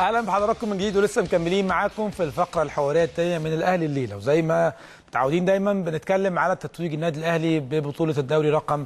اهلا بحضراتكم من جديد ولسه مكملين معاكم في الفقره الحواريه الثانيه من الاهلي الليله وزي ما متعودين دايما بنتكلم على تتويج النادي الاهلي ببطوله الدوري رقم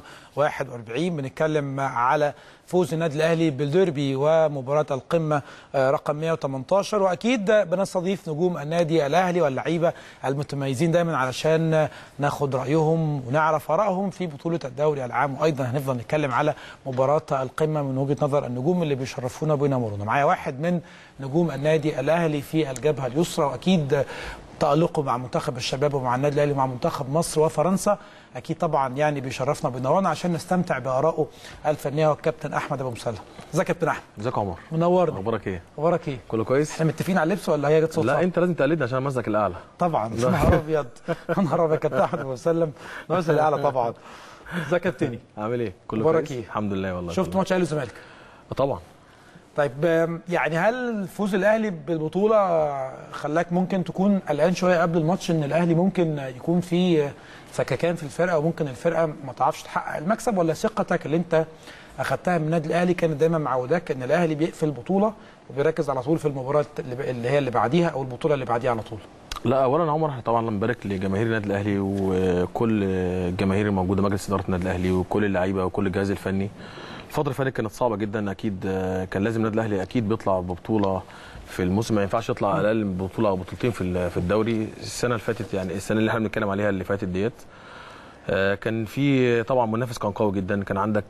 41 بنتكلم على فوز النادي الاهلي بالديربي ومباراه القمه رقم 118 واكيد بنستضيف نجوم النادي الاهلي واللعيبه المتميزين دايما علشان ناخد رايهم ونعرف ارائهم في بطوله الدوري العام وايضا هنفضل نتكلم على مباراه القمه من وجهه نظر النجوم اللي بيشرفونا وبينورونا معايا واحد من نجوم النادي الاهلي في الجبهه اليسرى واكيد تألقه مع منتخب الشباب ومع النادي الاهلي ومع منتخب مصر وفرنسا اكيد طبعا يعني بيشرفنا وبينورنا عشان نستمتع بارائه الفنيه والكابتن احمد ابو مسلم ازيك يا كابتن احمد ازيك يا عمر منورنا اخبارك ايه اخبارك ايه كله كويس احنا متفقين على اللبس ولا هي جت صدفه لا انت لازم تقلدني عشان امسك الاعلى طبعا يا نهار ابيض يا نهار ابيض كابتن احمد ابو مسلم ناقص الاعلى طبعا ازيك يا كابتني عامل ايه كله اخبارك كويس ايه؟ الحمد لله والله شفت كله. ماتش الاهلي والزمالك طبعا طيب آم، يعني هل فوز الاهلي بالبطوله خلاك ممكن تكون قلقان شويه قبل الماتش ان الاهلي ممكن يكون في سككان في الفرقه وممكن الفرقه ما تعرفش تحقق المكسب ولا ثقتك اللي انت اخذتها من النادي الاهلي كانت دايما معوداك ان الاهلي بيقفل البطوله وبيركز على طول في المباراه اللي ب- اللي هي اللي بعديها او البطوله اللي بعديها على طول لا اولا يا عمر احنا طبعا بنبارك لجماهير النادي الاهلي وكل الجماهير الموجوده مجلس اداره النادي الاهلي وكل اللعيبه وكل الجهاز الفني الفتره اللي فاتت كانت صعبه جدا اكيد آه، كان لازم النادي الاهلي اكيد بيطلع ببطوله في الموسم ما ينفعش يطلع على الاقل من بطوله او بطولتين في ال- في الدوري السنه اللي فاتت يعني السنه اللي احنا بنتكلم عليها اللي فاتت ديت آه، كان في طبعا منافس كان قوي جدا كان عندك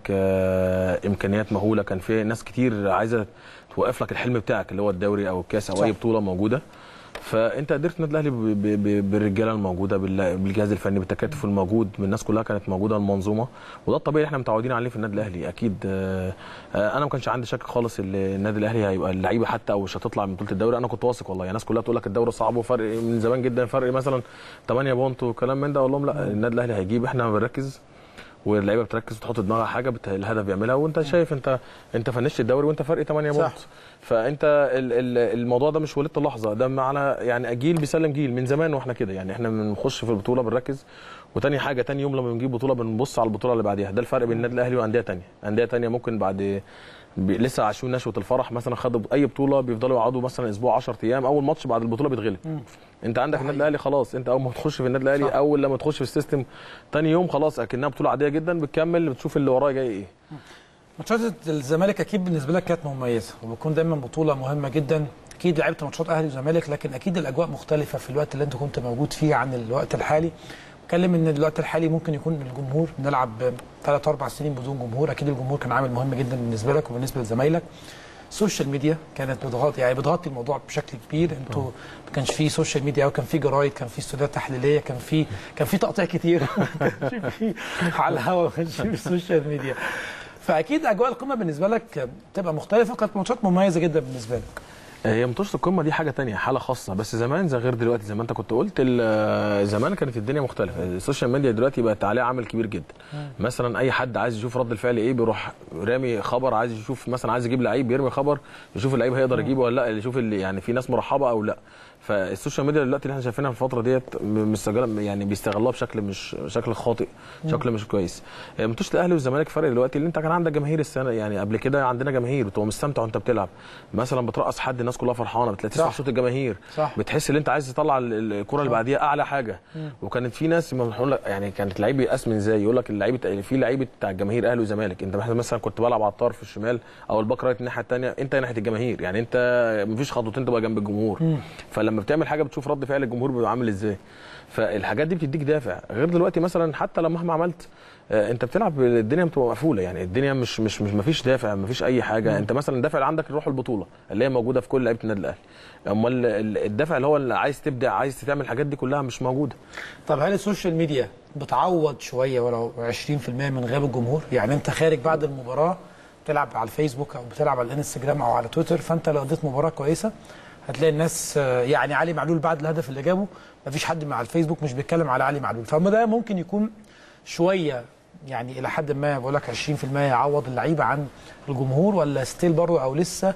آه، امكانيات مهوله كان في ناس كتير عايزه توقف لك الحلم بتاعك اللي هو الدوري او الكاس او صح. اي بطوله موجوده فانت قدرت النادي الاهلي ب- ب- ب- بالرجاله الموجوده بال- بالجهاز الفني بالتكاتف الموجود من الناس كلها كانت موجوده المنظومه وده الطبيعي اللي احنا متعودين عليه في النادي الاهلي اكيد آه، آه، انا ما كانش عندي شك خالص ان النادي الاهلي هيبقى اللعيبه حتى او مش هتطلع من بطوله الدوري انا كنت واثق والله الناس كلها تقول لك الدوري صعب وفرق من زمان جدا فرق مثلا 8 بونت وكلام من ده اقول لهم لا النادي الاهلي هيجيب احنا بنركز واللعيبه بتركز وتحط دماغها حاجه بت... الهدف بيعملها وانت شايف انت انت فنشت الدوري وانت فرق 8 صح. بونت فانت ال... ال... الموضوع ده مش ولدت اللحظه ده معنى يعني جيل بيسلم جيل من زمان واحنا كده يعني احنا بنخش في البطوله بنركز وتاني حاجه تاني يوم لما بنجيب بطوله بنبص على البطوله اللي بعديها ده الفرق بين النادي الاهلي وانديه تانية انديه تانية ممكن بعد بي... لسه عايشين نشوه الفرح مثلا خدوا اي بطوله بيفضلوا يقعدوا مثلا اسبوع 10 ايام اول ماتش بعد البطوله بيتغلب انت عندك النادي الاهلي خلاص انت اول ما تخش في النادي الاهلي صح. اول لما تخش في السيستم تاني يوم خلاص اكنها بطوله عاديه جدا بتكمل بتشوف اللي ورايا جاي ايه ماتشات الزمالك اكيد بالنسبه لك كانت مميزه وبتكون دايما بطوله مهمه جدا اكيد لعبت ماتشات اهلي وزمالك لكن اكيد الاجواء مختلفه في الوقت اللي انت كنت موجود فيه عن الوقت الحالي اتكلم ان الوقت الحالي ممكن يكون الجمهور بنلعب ثلاث اربع سنين بدون جمهور اكيد الجمهور كان عامل مهم جدا بالنسبه لك وبالنسبه لزمايلك السوشيال ميديا كانت بتغطي يعني بتغطي الموضوع بشكل كبير انتوا ما كانش في سوشيال ميديا او كان في جرايد كان في استوديوهات تحليليه كان في كان في تقطيع كتير ما كانش في على الهواء ما كانش في السوشيال ميديا فاكيد اجواء القمه بالنسبه لك بتبقى مختلفه كانت ماتشات مميزه جدا بالنسبه لك هي ماتشات القمه دي حاجه تانية حاله خاصه بس زمان زي غير دلوقتي زي ما انت كنت قلت ال- زمان كانت الدنيا مختلفه السوشيال ميديا دلوقتي بقت عليها عامل كبير جدا مثلا اي حد عايز يشوف رد الفعل ايه بيروح رامي خبر عايز يشوف مثلا عايز يجيب لعيب بيرمي خبر يشوف اللعيب هيقدر يجيبه ولا لا يشوف اللي يعني في ناس مرحبه او لا فالسوشيال ميديا دلوقتي اللي احنا شايفينها في الفتره ديت م- مستغله يعني بيستغلوها بشكل مش شكل خاطئ شكل مش كويس آه، ماتشات الاهلي والزمالك فرق دلوقتي اللي انت كان عندك جماهير السنه يعني قبل كده عندنا جماهير بتبقى مستمتع وانت بتلعب مثلا بترقص حد الناس كلها فرحانه بتلاقي تسمع صح. صوت الجماهير صح. بتحس ان انت عايز تطلع ال- ال- الكره اللي بعديها اعلى حاجه وكانت في ناس ما بنقول لك يعني كانت لعيب يقسم ازاي يقول لك اللعيب في لعيبه بتاع الجماهير اهلي وزمالك انت مثلا كنت بلعب على الطرف الشمال او الباك رايت الناحيه الثانيه انت ناحيه الجماهير يعني انت مفيش خطوتين تبقى جنب الجمهور فلما بتعمل حاجه بتشوف رد فعل الجمهور بيبقى عامل ازاي فالحاجات دي بتديك دافع غير دلوقتي مثلا حتى لما مهما عملت آه، انت بتلعب الدنيا بتبقى مقفوله يعني الدنيا مش مش مش مفيش دافع مفيش اي حاجه انت مثلا الدافع اللي عندك روح البطوله اللي هي موجوده في كل لعيبه النادي الاهلي امال ال- الدافع اللي هو اللي عايز تبدع عايز تعمل الحاجات دي كلها مش موجوده طب هل السوشيال ميديا بتعوض شويه ولو 20% من غياب الجمهور يعني انت خارج بعد المباراه بتلعب على الفيسبوك او بتلعب على الانستجرام او على تويتر فانت لو قضيت مباراه كويسه هتلاقي الناس آه، يعني علي معلول بعد الهدف اللي جابه مفيش حد مع الفيسبوك مش بيتكلم على علي معلول فما ده ممكن يكون شويه يعني الى حد ما بقول لك 20% يعوض اللعيبه عن الجمهور ولا ستيل برضه او لسه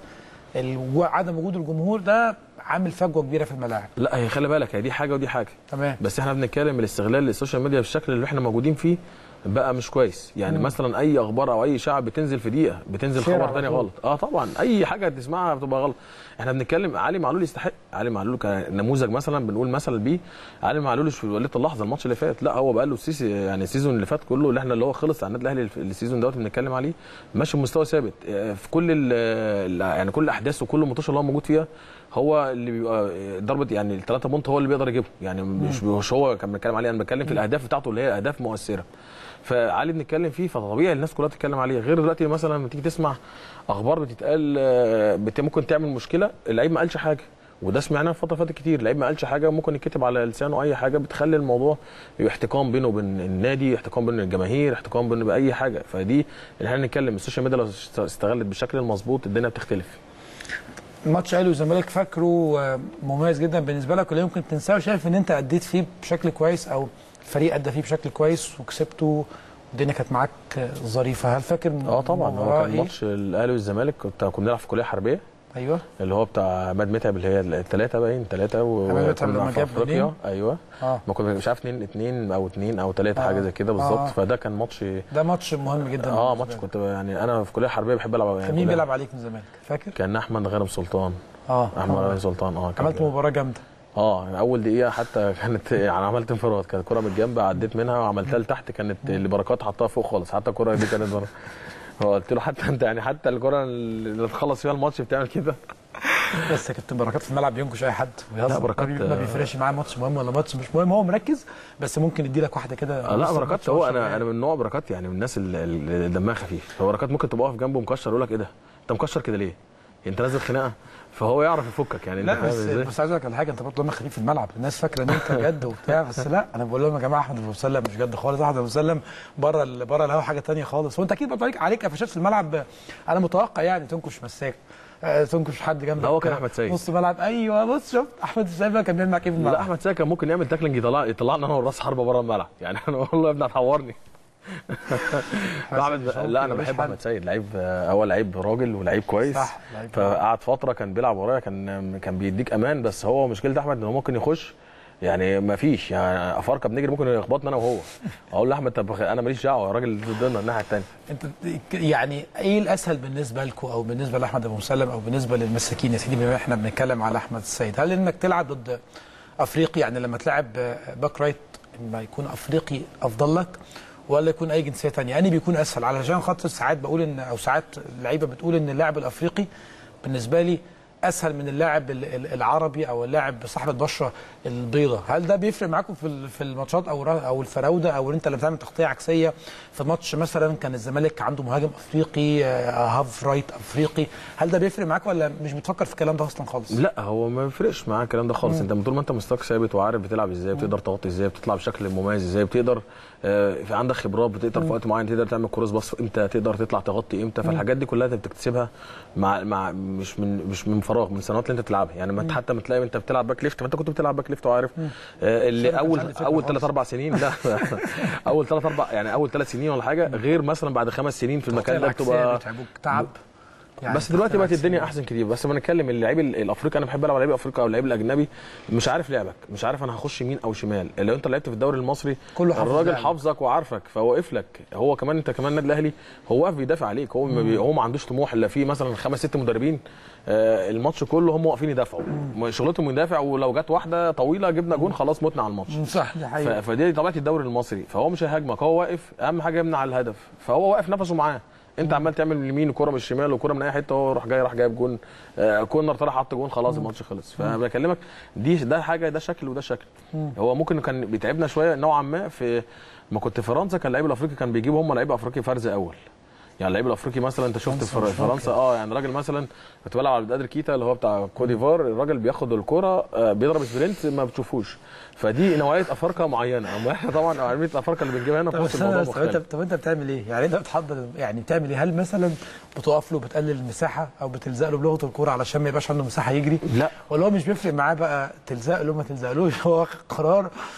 ال- عدم وجود الجمهور ده عامل فجوه كبيره في الملاعب لا هي خلي بالك هي دي حاجه ودي حاجه تمام بس احنا بنتكلم الاستغلال للسوشيال ميديا بالشكل اللي احنا موجودين فيه بقى مش كويس يعني مم. مثلا اي اخبار او اي اشاعه بتنزل في دقيقه بتنزل شير خبر على تاني طول. غلط اه طبعا اي حاجه تسمعها بتبقى غلط احنا بنتكلم علي معلول يستحق علي معلول كنموذج مثلا بنقول مثل بيه علي معلول مش في وليده اللحظه الماتش اللي فات لا هو بقى له السيسي يعني السيزون اللي فات كله اللي احنا اللي هو خلص على النادي الاهلي السيزون دوت بنتكلم عليه ماشي بمستوى ثابت آه، في كل ال- ال- يعني كل الاحداث وكل الماتشات اللي هو موجود فيها هو اللي بيبقى ضربه يعني الثلاثه بونت هو اللي بيقدر يجيبهم يعني مش مش هو كان بنتكلم عليه انا بتكلم في الاهداف بتاعته اللي هي اهداف مؤثره فعلي بنتكلم فيه فطبيعي الناس كلها تتكلم عليه غير دلوقتي مثلا لما تيجي تسمع اخبار بتتقال آه، بت- ممكن تعمل مشكله اللعيب ما قالش حاجه وده سمعناه الفتره اللي فاتت كتير اللعيب ما قالش حاجه ممكن يتكتب على لسانه اي حاجه بتخلي الموضوع يبقى احتكام بينه وبين النادي احتكام بين الجماهير احتكام بين باي حاجه فدي اللي احنا بنتكلم السوشيال ميديا لو استغلت بالشكل المظبوط الدنيا بتختلف ماتش اهلي وزمالك فاكره آه، مميز جدا بالنسبه لك ولا يمكن تنساه وشايف ان انت اديت فيه بشكل كويس او الفريق ادى فيه بشكل كويس وكسبته والدنيا كانت معاك آه، ظريفه هل فاكر اه طبعا هو المباراة كان إيه؟ ماتش الاهلي والزمالك كنت كنا بنلعب في كليه حربيه ايوه اللي هو بتاع عماد متعب اللي هي الثلاثه باين ثلاثه و عماد متعب وكنا لما في جاب افريقيا جولين. ايوه اه ما كنا مش عارف اثنين اثنين او اثنين او ثلاثه آه. حاجه زي كده بالظبط آه. فده كان ماتش ده ماتش مهم جدا اه بالنسبة ماتش لك. كنت يعني انا في كليه حربيه بحب العب يعني كان مين كلية- بيلعب عليك من الزمالك فاكر؟ كان احمد غانم سلطان اه احمد آه. غانم سلطان اه كان- عملت مباراه جامده اه يعني اول دقيقه حتى كانت يعني عملت انفراد كانت كره من الجنب عديت منها وعملتها لتحت كانت اللي بركات حطها فوق خالص حتى الكره دي كانت بره فقلت له حتى انت يعني حتى الكره اللي تخلص فيها الماتش بتعمل كده بس يا كابتن بركات في الملعب بينكش اي حد ويهزر. لا، بركات- ما بي- ما بيفرقش معاه ماتش مهم ولا ماتش مش مهم هو مركز بس ممكن يدي لك واحده كده آه لا نص بركات الماتش هو وش انا يعني. انا من نوع بركات يعني من الناس اللي- اللي دمها خفيف فبركات ممكن تبقى واقف جنبه مكشر يقول لك ايه ده انت مكشر كده ليه انت نازل خناقه فهو يعرف يفكك يعني انت لا فاهم بس ازاي بس عايز اقول لك على حاجه انت برضه دمك خفيف في الملعب الناس فاكره ان انت جد وبتاع بس لا انا بقول لهم يا جماعه احمد ابو مسلم مش جد خالص احمد ابو مسلم بره ال- بره الهوا حاجه تانية خالص وانت اكيد برضه عليك عليك قفشات في الملعب انا متوقع يعني تنكش مساك آه، تنكش حد جنبك لا، هو كان أحمد سيد. نص ملعب ايوه بص شفت احمد سيد بقى كان بيعمل معاك ايه في لا الملعب احمد ساكا كان ممكن يعمل تاكلينج يطلع يطلعنا انا والراس حربه بره الملعب يعني انا والله يا ابني هتعورني لا أحمد- شوقي لا انا ملوش بحب حل. احمد سيد لعيب آه، هو لعيب راجل ولعيب كويس صح، لعيب فقعد فتره كان بيلعب ورايا كان كان بيديك امان بس هو مشكله احمد ان هو ممكن يخش يعني ما فيش يعني افارقه بنجري ممكن يخبطنا انا وهو اقول لاحمد طب انا ماليش دعوه الراجل اللي ضدنا الناحيه الثانيه انت يعني ايه الاسهل بالنسبه لكم او بالنسبه لاحمد ابو مسلم او بالنسبه للمساكين يا سيدي بما احنا بنتكلم على احمد السيد هل انك تلعب ضد افريقي يعني لما تلعب باك رايت اما يكون افريقي افضل لك ولا يكون اي جنسيه ثانيه يعني بيكون اسهل علشان خاطر ساعات بقول ان او ساعات اللعيبه بتقول ان اللاعب الافريقي بالنسبه لي اسهل من اللاعب ال- ال- العربي او اللاعب صاحب البشره البيضاء هل ده بيفرق معاكم في ال- في الماتشات او را- او الفراوده او انت اللي بتعمل تغطيه عكسيه في ماتش مثلا كان الزمالك عنده مهاجم افريقي آه، هاف رايت افريقي هل ده بيفرق معاك ولا مش بتفكر في الكلام ده اصلا خالص لا هو ما بيفرقش معاه الكلام ده خالص انت طول ما انت مستواك ثابت وعارف بتلعب ازاي بتقدر تغطي ازاي بتطلع بشكل مميز ازاي بتقدر آه، في عندك خبرات بتقدر في وقت معين تقدر تعمل كروس باص امتى تقدر تطلع تغطي امتى فالحاجات دي كلها انت بتكتسبها مع مع مش من مش من فراغ من سنوات اللي انت بتلعبها يعني ما انت حتى بتلاقي انت بتلعب باك ليفت ما انت كنت بتلعب باك ليفت وعارف آه، اللي شركة اول عندي فكرة اول خالص. ثلاث اربع سنين لا اول ثلاث اربع يعني اول ثلاث سنين ولا حاجه غير مثلا بعد خمس سنين في المكان ده العكسية بتبقى بيتعبوك تعب يعني بس دلوقتي بقت العكسية. الدنيا احسن كتير بس لما نتكلم اللعيب ال- الافريقي انا بحب العب على لعيب افريقي او اللعيب الاجنبي مش عارف لعبك مش عارف انا هخش يمين او شمال لو انت لعبت في الدوري المصري كله حافظ الراجل لعبك. حافظك وعارفك فهو واقف لك هو كمان انت كمان النادي الاهلي هو واقف بيدافع عليك هو ما بي هو ما عندوش طموح الا في مثلا خمس ست مدربين آه الماتش كله هم واقفين يدافعوا شغلتهم يدافع ولو جت واحده طويله جبنا جون خلاص متنا على الماتش صح دي ف- حقيقة فدي طبيعه الدوري المصري فهو مش هيهاجمك هو واقف اهم حاجه يمنع الهدف فهو واقف نفسه معاه انت عمال تعمل من اليمين وكره من الشمال وكره من اي حته هو راح جاي راح جايب جون آه كورنر طلع حط جون خلاص الماتش خلص فبكلمك دي ده حاجه ده شكل وده شكل هو ممكن كان بيتعبنا شويه نوعا ما في ما كنت في فرنسا كان اللعيب الافريقي كان بيجيبوا هم لعيب افريقي فرز اول يعني اللعيب الافريقي مثلا انت شفت في فرنسا مش فرنسا اه يعني راجل مثلا كنت بلعب على قادر كيتا اللي هو بتاع كوديفار الراجل بياخد الكرة آه، بيضرب سبرنت ما بتشوفوش فدي نوعيه افارقه معينه اما احنا طبعا عالميه الافارقه اللي بنجيبها هنا في طب مصر بس الموضوع أنا طب انت مختلف طب انت بتعمل ايه؟ يعني انت بتحضر يعني بتعمل ايه؟ هل مثلا بتقف له بتقلل المساحه او بتلزق له بلغه الكوره علشان ما يبقاش عنده مساحه يجري؟ لا ولا هو مش بيفرق معاه بقى تلزق له ما تلزقلوش هو واخد قرار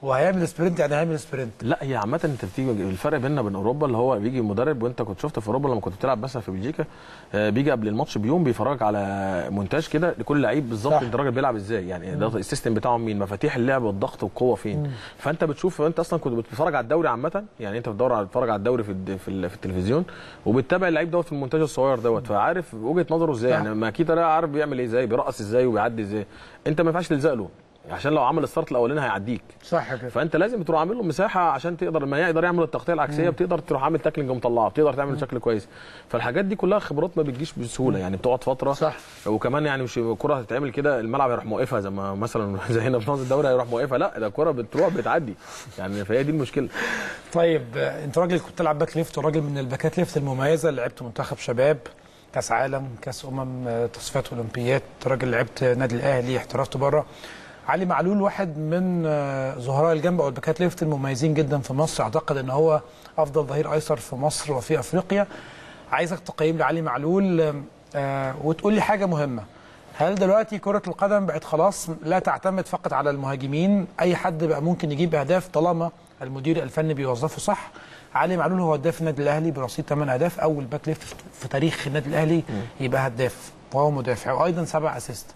هو هيعمل سبرنت يعني هيعمل سبرنت لا هي عامه انت بتيجي الفرق بيننا وبين اوروبا اللي هو بيجي مدرب وانت كنت شفت في اوروبا لما كنت بتلعب مثلا في بلجيكا آه، بيجي قبل الماتش بيوم بيفرجك على مونتاج كده لكل لعيب بالظبط صح. انت الراجل بيلعب ازاي يعني ده السيستم بتاعه مين مفاتيح اللعب والضغط والقوه فين فانت بتشوف انت اصلا كنت بتتفرج على الدوري عامه يعني انت بتدور على تتفرج على الدوري في الد- في, ال- في التلفزيون وبتتابع اللعيب دوت في المونتاج الصغير دوت فعارف وجهه نظره ازاي صح. يعني ما اكيد انا عارف بيعمل ايه ازاي بيرقص ازاي وبيعدي ازاي انت ما ينفعش تلزق له عشان لو عمل الستارت الاولاني هيعديك صح كده فانت لازم تروح عامل له مساحه عشان تقدر لما يقدر يعمل التغطيه العكسيه بتقدر تروح عامل تاكلينج ومطلعه بتقدر تعمل شكل كويس فالحاجات دي كلها خبرات ما بتجيش بسهوله يعني بتقعد فتره صح. وكمان يعني مش الكره هتتعمل كده الملعب هيروح موقفها زي ما مثلا زي هنا في نص الدوري هيروح موقفها لا ده الكره بتروح بتعدي يعني فهي دي المشكله طيب آه، انت راجل كنت بتلعب باك ليفت وراجل من الباكات ليفت المميزه اللي لعبت منتخب شباب كاس عالم كاس امم آه، تصفيات اولمبيات راجل لعبت نادي الاهلي احترفت بره علي معلول واحد من آه، ظهراء الجنب او الباكات ليفت المميزين جدا في مصر اعتقد ان هو افضل ظهير ايسر في مصر وفي افريقيا عايزك تقيم لي علي معلول آه، وتقول لي حاجه مهمه هل دلوقتي كرة القدم بقت خلاص لا تعتمد فقط على المهاجمين أي حد بقى ممكن يجيب أهداف طالما المدير الفني بيوظفه صح علي معلول هو هداف النادي الأهلي برصيد 8 أهداف أول باك ليفت في تاريخ النادي الأهلي يبقى هداف وهو مدافع وأيضا سبع أسيست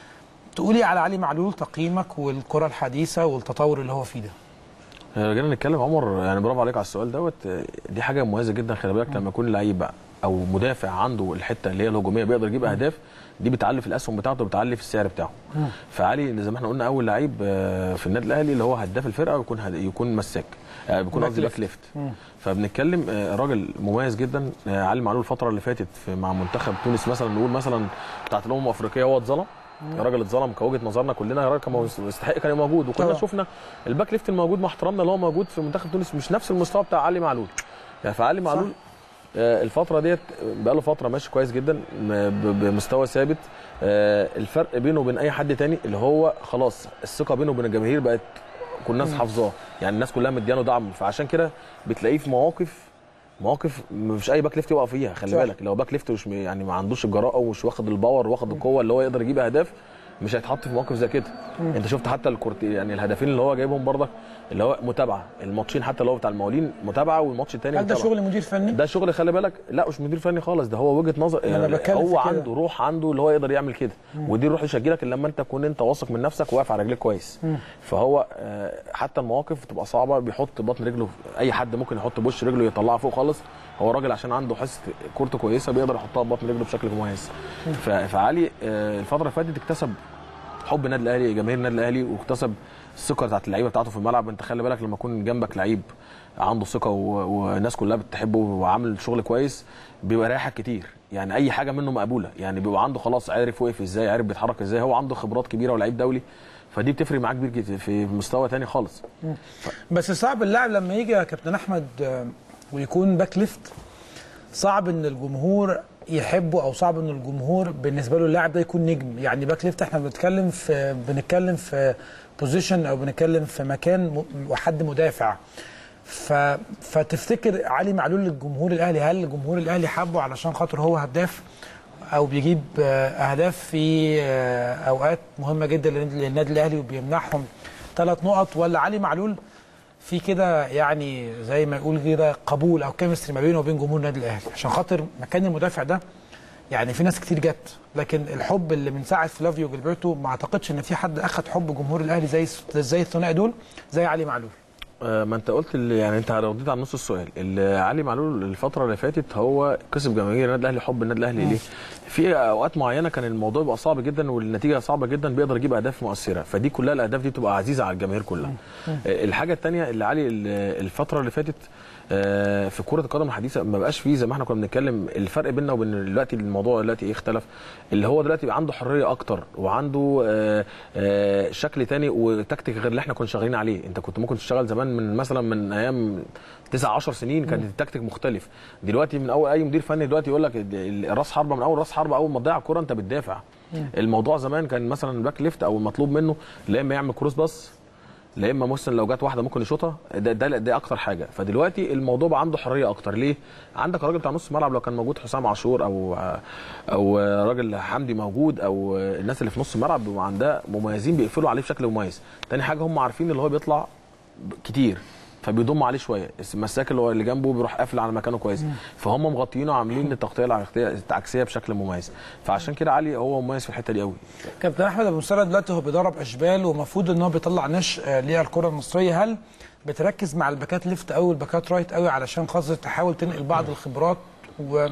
تقولي على علي معلول تقييمك والكرة الحديثة والتطور اللي هو فيه ده آه، جينا نتكلم عمر يعني برافو عليك على السؤال دوت آه، دي حاجه مميزه جدا خلي بالك لما يكون لعيب او مدافع عنده الحته اللي هي الهجوميه بيقدر يجيب اهداف دي بتعلي في الاسهم بتاعته وبتعلي في السعر بتاعه فعلي زي ما احنا قلنا اول لعيب آه، في النادي الاهلي اللي هو هداف الفرقه ويكون هد... يكون مساك آه، بيكون باك قصدي باك ليفت فبنتكلم آه، راجل مميز جدا آه، علي معلول الفتره اللي فاتت في مع منتخب تونس مثلا نقول مثلا بتاعت الامم الافريقيه هو اتظلم الراجل اتظلم كوجهه نظرنا كلنا الراجل كان مو- يستحق كان يبقى موجود وكنا طبعا. شفنا الباك ليفت الموجود مع احترامنا اللي هو موجود في منتخب تونس مش نفس المستوى بتاع علي معلول يعني فعلي معلول آه، الفتره ديت بقى له فتره ماشي كويس جدا م- ب- بمستوى ثابت آه، الفرق بينه وبين اي حد تاني اللي هو خلاص الثقه بينه وبين الجماهير بقت كل الناس حافظاه يعني الناس كلها مديانه دعم فعشان كده بتلاقيه في مواقف مواقف مش اي باك ليفت يقف فيها خلي صح. بالك لو باك ليفت مش م- يعني ما عندوش الجراءه ومش واخد الباور واخد القوه اللي هو يقدر يجيب اهداف مش هيتحط في مواقف زي كده انت شفت حتى الكورت يعني الهدفين اللي هو جايبهم برضك اللي هو متابعه الماتشين حتى اللي هو بتاع المقاولين متابعه والماتش الثاني هل ده متابعه شغل مدير فني؟ ده شغل خلي بالك لا مش مدير فني خالص ده هو وجهه نظر أنا بتكلم في هو كده. عنده روح عنده اللي هو يقدر يعمل كده ودي الروح اللي تشجعك لما انت تكون انت واثق من نفسك وواقف على رجليك كويس فهو آه، حتى المواقف بتبقى صعبه بيحط بطن رجله اي حد ممكن يحط بوش رجله يطلعها فوق خالص هو راجل عشان عنده حس كورته كويسه بيقدر يحطها ببطن رجله بشكل مميز ف- فعلي آه، الفتره اللي فاتت اكتسب حب النادي الاهلي جماهير النادي الاهلي واكتسب الثقه بتاعت اللعيبه بتاعته في الملعب انت خلي بالك لما يكون جنبك لعيب عنده ثقه و- والناس كلها بتحبه وعامل شغل كويس بيبقى رايحك كتير يعني اي حاجه منه مقبوله يعني بيبقى عنده خلاص عارف وقف ازاي عارف بيتحرك ازاي هو عنده خبرات كبيره ولعيب دولي فدي بتفرق معاه كبير جدا في مستوى تاني خالص بس صعب اللاعب لما يجي يا كابتن احمد آه، ويكون باك ليفت صعب ان الجمهور يحبه او صعب ان الجمهور بالنسبه له اللاعب ده يكون نجم يعني باك ليفت احنا بنتكلم في بنتكلم في بوزيشن او بنتكلم في مكان م- وحد مدافع ف... فتفتكر علي معلول للجمهور الاهلي هل الجمهور الاهلي حبه علشان خاطر هو هداف او بيجيب آه، اهداف في آه، اوقات مهمه جدا للنادي للنادي الاهلي وبيمنحهم ثلاث نقط ولا علي معلول في كده يعني زي ما يقول كده قبول او كيمستري ما بينه وبين جمهور النادي الاهلي عشان خاطر مكان المدافع ده يعني في ناس كتير جت لكن الحب اللي من ساعه فلافيو جilberto ما اعتقدش ان في حد اخذ حب جمهور الاهلي زي زي الثنائي دول زي علي معلول آه، ما انت قلت اللي يعني انت رديت على نص السؤال اللي علي معلول الفتره اللي فاتت هو كسب جماهير النادي الاهلي حب النادي الاهلي ليه؟ في اوقات معينه كان الموضوع بيبقى صعب جدا والنتيجه صعبه جدا بيقدر يجيب اهداف مؤثره فدي كلها الاهداف دي بتبقى عزيزه على الجماهير كلها. آه، الحاجه الثانيه اللي علي ال- الفتره اللي فاتت آه، في كره القدم الحديثه ما بقاش فيه زي ما احنا كنا بنتكلم الفرق بيننا وبين دلوقتي الموضوع دلوقتي ايه اختلف اللي هو دلوقتي بقى عنده حريه اكتر وعنده آه، آه، شكل تاني وتكتيك غير اللي احنا كنا شغالين عليه انت كنت ممكن تشتغل زمان من مثلا من ايام 9 10 سنين كان التكتيك مختلف دلوقتي من اول اي مدير فني دلوقتي يقول لك ال- ال- راس حربه من اول راس حربه اول ما تضيع الكوره انت بتدافع الموضوع زمان كان مثلا الباك ليفت او المطلوب منه لا اما يعمل كروس باص لا اما مثلا لو جت واحده ممكن يشوطها ده ده ده اكتر حاجه فدلوقتي الموضوع بقى عنده حريه اكتر ليه عندك راجل بتاع نص ملعب لو كان موجود حسام عاشور او او راجل حمدي موجود او الناس اللي في نص الملعب بيبقى عندها مميزين بيقفلوا عليه بشكل مميز تاني حاجه هم عارفين اللي هو بيطلع كتير فبيضم عليه شويه المساك اللي هو اللي جنبه بيروح قافل على مكانه كويس فهم مغطيينه وعاملين التغطيه العكسية- العكسيه بشكل مميز فعشان كده علي هو مميز في الحته دي قوي كابتن احمد ابو مسلم دلوقتي هو بيدرب اشبال ومفروض ان هو بيطلع نش آه، للكره المصريه هل بتركز مع الباكات ليفت قوي والباكات رايت قوي علشان خاطر تحاول تنقل بعض الخبرات و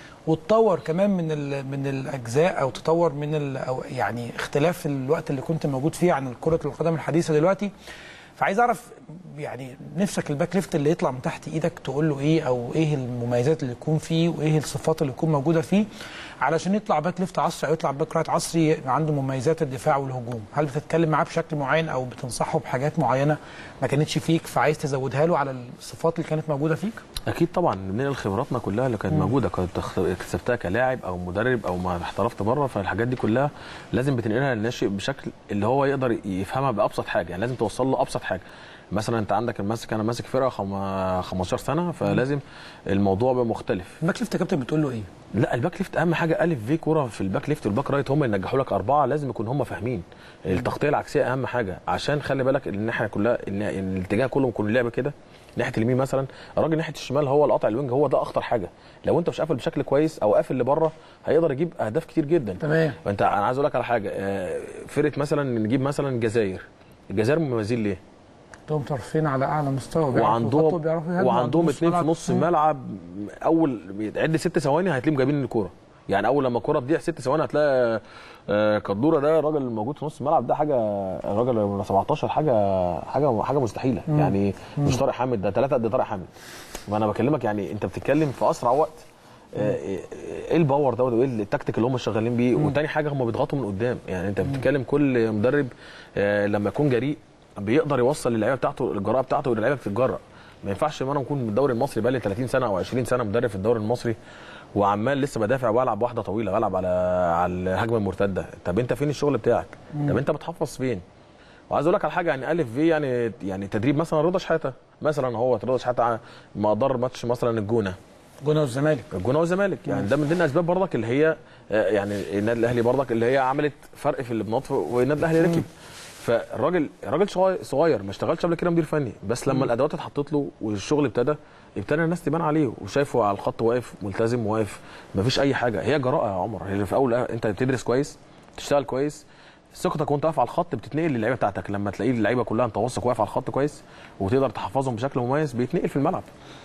وتطور كمان من ال... من الاجزاء او تطور من ال... أو يعني اختلاف الوقت اللي كنت موجود فيه عن كره القدم الحديثه دلوقتي فعايز اعرف يعني نفسك الباك ليفت اللي يطلع من تحت ايدك تقول له ايه او ايه المميزات اللي يكون فيه وايه الصفات اللي تكون موجوده فيه علشان يطلع باك ليفت عصري او يطلع باك رايت عصري عنده مميزات الدفاع والهجوم هل بتتكلم معاه بشكل معين او بتنصحه بحاجات معينه ما كانتش فيك فعايز تزودها له على الصفات اللي كانت موجوده فيك اكيد طبعا بننقل خبراتنا كلها اللي كانت موجوده كنت اخت- اكتسبتها كلاعب او مدرب او ما احترفت بره فالحاجات دي كلها لازم بتنقلها للناشئ بشكل اللي هو يقدر يفهمها بابسط حاجه يعني لازم توصل له ابسط حاجه مثلا انت عندك ماسك انا ماسك فرقه خم- 15 سنه فلازم الموضوع بقى مختلف الباك ليفت يا كابتن بتقول له ايه لا الباك ليفت اهم حاجه الف في كوره في الباك ليفت والباك رايت هم اللي ينجحوا لك اربعه لازم يكون هم فاهمين التغطيه العكسيه اهم حاجه عشان خلي بالك الناحيه كلها إن إن الاتجاه كله يكون اللعب كده ناحيه اليمين مثلا الراجل ناحيه الشمال هو القطع الوينج هو ده اخطر حاجه لو انت مش قافل بشكل كويس او قافل لبره هيقدر يجيب اهداف كتير جدا تمام فانت انا عايز اقول لك على حاجه آه، فرقه مثلا نجيب مثلا الجزائر الجزائر مميزين ليه؟ عندهم طرفين على اعلى مستوى بيعرفوا يخطوا، وعندهم بيعرفوا يهاجموا، وعندهم عندهم اتنين في نص ملعب. الملعب اول عد ست ثواني هتلاقيهم جايبين الكوره يعني اول لما الكوره تضيع ست ثواني هتلاقي آه، قدوره ده الراجل الموجود في نص الملعب ده حاجه الراجل 17 حاجه حاجه حاجه مستحيله يعني مش طارق حامد ده ثلاثه قد طارق حامد وانا بكلمك يعني انت بتتكلم في اسرع وقت آه، ايه الباور ده وايه التكتيك اللي هم شغالين بيه وتاني حاجه هم بيضغطوا من قدام يعني انت بتتكلم كل مدرب آه، لما يكون جريء بيقدر يوصل للعيبه بتاعته الجراءه بتاعته واللعيبه بتتجرأ ما ينفعش ان انا اكون من الدوري المصري بقالي 30 سنه او 20 سنه مدرب في الدوري المصري وعمال لسه بدافع والعب واحده طويله بلعب على على الهجمه المرتده طب انت فين الشغل بتاعك طب انت بتحفظ فين وعايز اقول لك على حاجه يعني الف في يعني يعني تدريب مثلا رضا شحاته مثلا هو رضا شحاته مقدار ماتش مثلا الجونه جونه والزمالك الجونه والزمالك يعني ده من ضمن الاسباب برضك اللي هي آه، يعني النادي الاهلي برضك اللي هي عملت فرق في البناط والنادي الاهلي ركب فالراجل راجل صغير- صغير ما اشتغلش قبل كده مدير فني بس لما الادوات اتحطت له والشغل ابتدى ابتدى الناس تبان عليه وشايفه على الخط واقف ملتزم واقف ما فيش اي حاجه هي جراءه يا عمر هي في اول انت بتدرس كويس تشتغل كويس ثقتك وانت واقف على الخط بتتنقل للعيبه بتاعتك لما تلاقي اللعيبه كلها انت واثق واقف على الخط كويس وتقدر تحفظهم بشكل مميز بيتنقل في الملعب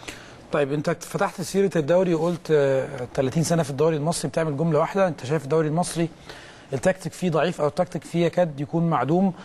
طيب انت فتحت سيره الدوري وقلت آه، 30 سنه في الدوري المصري بتعمل جمله واحده انت شايف الدوري المصري التكتيك فيه ضعيف او التكتيك فيه يكاد يكون معدوم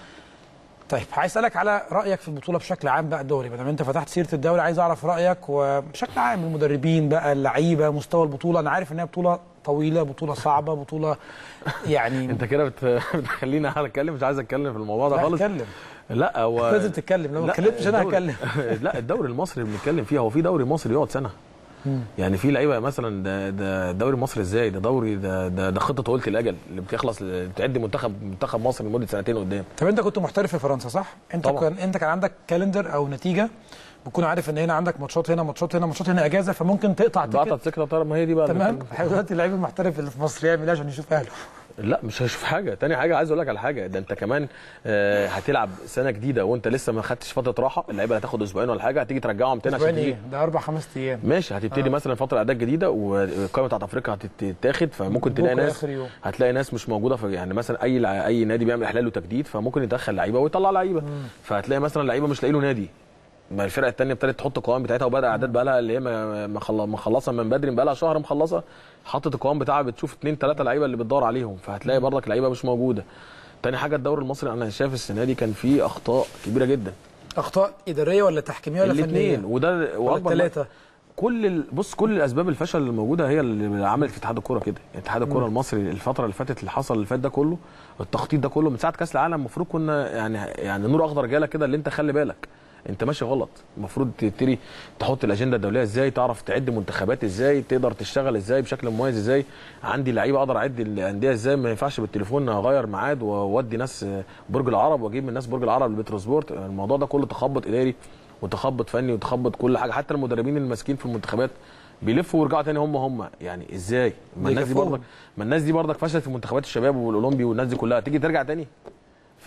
طيب عايز اسالك على رايك في البطوله بشكل عام بقى الدوري ما دام انت فتحت سيره الدوري عايز اعرف رايك وبشكل عام المدربين بقى اللعيبه مستوى البطوله انا عارف انها بطوله طويله بطوله صعبه بطوله يعني انت كده بت- بتخليني انا اتكلم مش عايز اتكلم في الموضوع ده لا، خالص اتكلم لا هو لازم تتكلم لو ما لا، اتكلمتش انا الدوري- هتكلم لا الدوري المصري اللي بنتكلم فيه هو في دوري مصري يقعد سنه يعني في لعيبه مثلا ده ده الدوري المصري ازاي ده دوري ده ده, ده خطه طويله الاجل اللي بتخلص تعد منتخب منتخب مصر لمده سنتين قدام طب انت كنت محترف في فرنسا صح؟ انت طبعا. كان انت كان عندك كالندر او نتيجه بتكون عارف ان هنا عندك ماتشات هنا ماتشات هنا ماتشات هنا اجازه فممكن تقطع بقطع تيكت سكه طار ما هي دي بقى اللي تمام بنتكلم احنا دلوقتي اللعيب المحترف اللي في مصر يعمل ايه عشان يشوف اهله؟ لا مش هشوف حاجه تاني حاجه عايز اقول لك على حاجه ده انت كمان آه، هتلعب سنه جديده وانت لسه ما خدتش فتره راحه اللعيبه هتاخد اسبوعين ولا حاجه هتيجي ترجعهم تاني عشان اسبوعين تيجي ايه؟ ده اربع خمس ايام ماشي هتبتدي آه. مثلا فتره اعداد جديده والقائمه بتاعت افريقيا هتتاخد فممكن تلاقي بكرة ناس آخر يوم. هتلاقي ناس مش موجوده في يعني مثلا اي لع- اي نادي بيعمل احلال وتجديد فممكن يدخل لعيبه ويطلع لعيبه فهتلاقي مثلا لعيبه مش لاقي له نادي ما الفرقه الثانيه ابتدت تحط القوائم بتاعتها وبدا اعداد بقى لها اللي هي ما- ما خل- مخلصه من بدري بقى لها شهر مخلصه حطت القوائم بتاعها بتشوف اثنين ثلاثه لعيبه اللي بتدور عليهم فهتلاقي برضك لعيبه مش موجوده تاني حاجه الدوري المصري انا شايف السنه دي كان فيه اخطاء كبيره جدا اخطاء اداريه ولا تحكيميه ولا الاثنين فنيه؟ وده ولا واكبر الثلاثه؟ كل ال... بص كل الاسباب الفشل اللي موجوده هي اللي عملت في اتحاد الكوره كده يعني اتحاد الكوره المصري الفتره اللي فاتت اللي حصل اللي فات ده كله التخطيط ده كله من ساعه كاس العالم المفروض كنا يعني يعني نور اخضر جالك كده اللي انت خلي بالك انت ماشي غلط المفروض تبتدي تحط الاجنده الدوليه ازاي تعرف تعد منتخبات ازاي تقدر تشتغل ازاي بشكل مميز ازاي عندي لعيبه اقدر اعد الانديه ازاي ما ينفعش بالتليفون اغير ميعاد واودي ناس برج العرب واجيب من ناس برج العرب لبتروسبورت الموضوع ده كله تخبط اداري وتخبط فني وتخبط كل حاجه حتى المدربين الماسكين في المنتخبات بيلفوا ويرجعوا تاني هم هم يعني ازاي ما الناس دي بيكفوهم. برضك ما الناس دي برضك فشلت في منتخبات الشباب والاولمبي والناس دي كلها تيجي ترجع تاني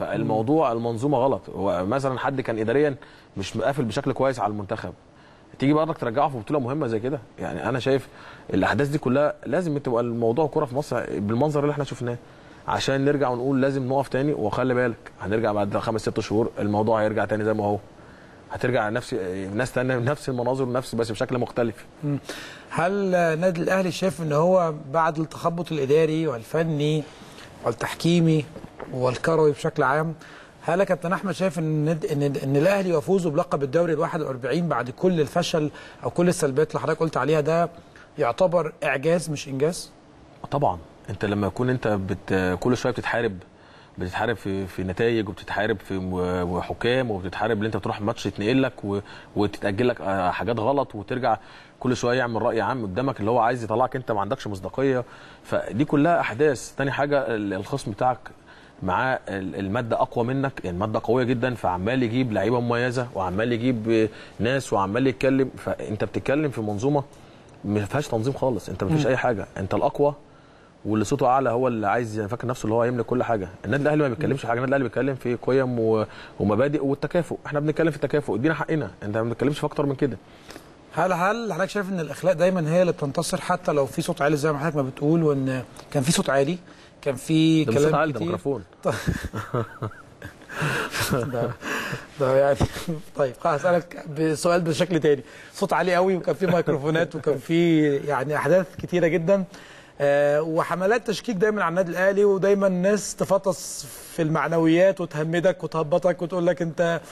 فالموضوع المنظومه غلط هو مثلا حد كان اداريا مش مقافل بشكل كويس على المنتخب تيجي برضك ترجعه في بطوله مهمه زي كده يعني انا شايف الاحداث دي كلها لازم تبقى الموضوع كوره في مصر بالمنظر اللي احنا شفناه عشان نرجع ونقول لازم نقف تاني وخلي بالك هنرجع بعد خمس ست شهور الموضوع هيرجع تاني زي ما هو هترجع نفس ناس تانية نفس المناظر نفس بس بشكل مختلف هل النادي الاهلي شايف ان هو بعد التخبط الاداري والفني والتحكيمي والكروي بشكل عام هل يا كابتن احمد شايف ان ان ان الاهلي يفوز بلقب الدوري ال 41 بعد كل الفشل او كل السلبيات اللي حضرتك قلت عليها ده يعتبر اعجاز مش انجاز؟ طبعا انت لما يكون انت بت... كل شويه بتتحارب بتتحارب في في نتائج وبتتحارب في م- حكام وبتتحارب ان انت تروح ماتش يتنقل لك و... وتتاجل لك آه، حاجات غلط وترجع كل شويه يعمل راي عام قدامك اللي هو عايز يطلعك انت ما عندكش مصداقيه فدي كلها احداث تاني حاجه ال- الخصم بتاعك معاه ال- الماده اقوى منك يعني الماده قويه جدا فعمال يجيب لعيبه مميزه وعمال يجيب آه، ناس وعمال يتكلم فانت بتتكلم في منظومه ما فيهاش تنظيم خالص انت ما فيش اي حاجه انت الاقوى واللي صوته اعلى هو اللي عايز يعني فاكر نفسه اللي هو يملك كل حاجه النادي الاهلي ما بيتكلمش في حاجه النادي الاهلي بيتكلم في قيم و... ومبادئ والتكافؤ احنا بنتكلم في التكافؤ ادينا حقنا انت ما بنتكلمش في اكتر من كده هل هل حضرتك شايف ان الاخلاق دايما هي اللي بتنتصر حتى لو في صوت عالي زي ما حضرتك ما بتقول وان كان في صوت عالي كان في ده مش صوت كلام عالي ده كتير ميكروفون ده ده يعني طيب خلاص هسألك بسؤال بشكل تاني صوت عالي قوي وكان في ميكروفونات وكان في يعني احداث كتيره جدا آه وحملات تشكيك دايما على النادي الاهلي ودايما الناس تفطس في المعنويات وتهمدك وتهبطك وتقول لك انت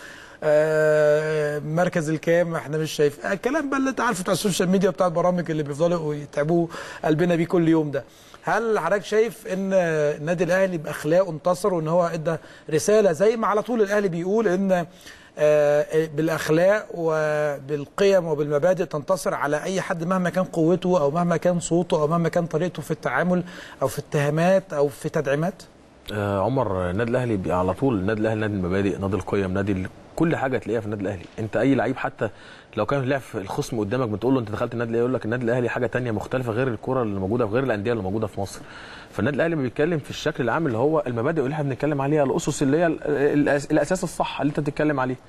آه مركز الكام احنا مش شايف آه، الكلام بقى اللي انت عارفه بتاع السوشيال ميديا بتاع البرامج اللي بيفضلوا يتعبوا قلبنا بيه كل يوم ده هل حضرتك شايف ان النادي الاهلي باخلاقه انتصر وان هو ادى رساله زي ما على طول الاهلي بيقول ان آه، بالاخلاق وبالقيم وبالمبادئ تنتصر على اي حد مهما كان قوته او مهما كان صوته او مهما كان طريقته في التعامل او في اتهامات او في تدعيمات آه عمر النادي الاهلي بي- على طول النادي الاهلي نادي المبادئ نادي القيم نادي ال- كل حاجه تلاقيها في النادي الاهلي انت اي لعيب حتى لو كان لعب في الخصم قدامك بتقول له انت دخلت النادي الاهلي يقول لك النادي الاهلي حاجه تانية مختلفه غير الكره اللي موجوده في غير الانديه اللي موجوده في مصر فالنادي الاهلي بيتكلم في الشكل العام اللي هو المبادئ اللي احنا بنتكلم عليها الاسس اللي هي ال- الأس- الاساس الصح اللي انت بتتكلم عليه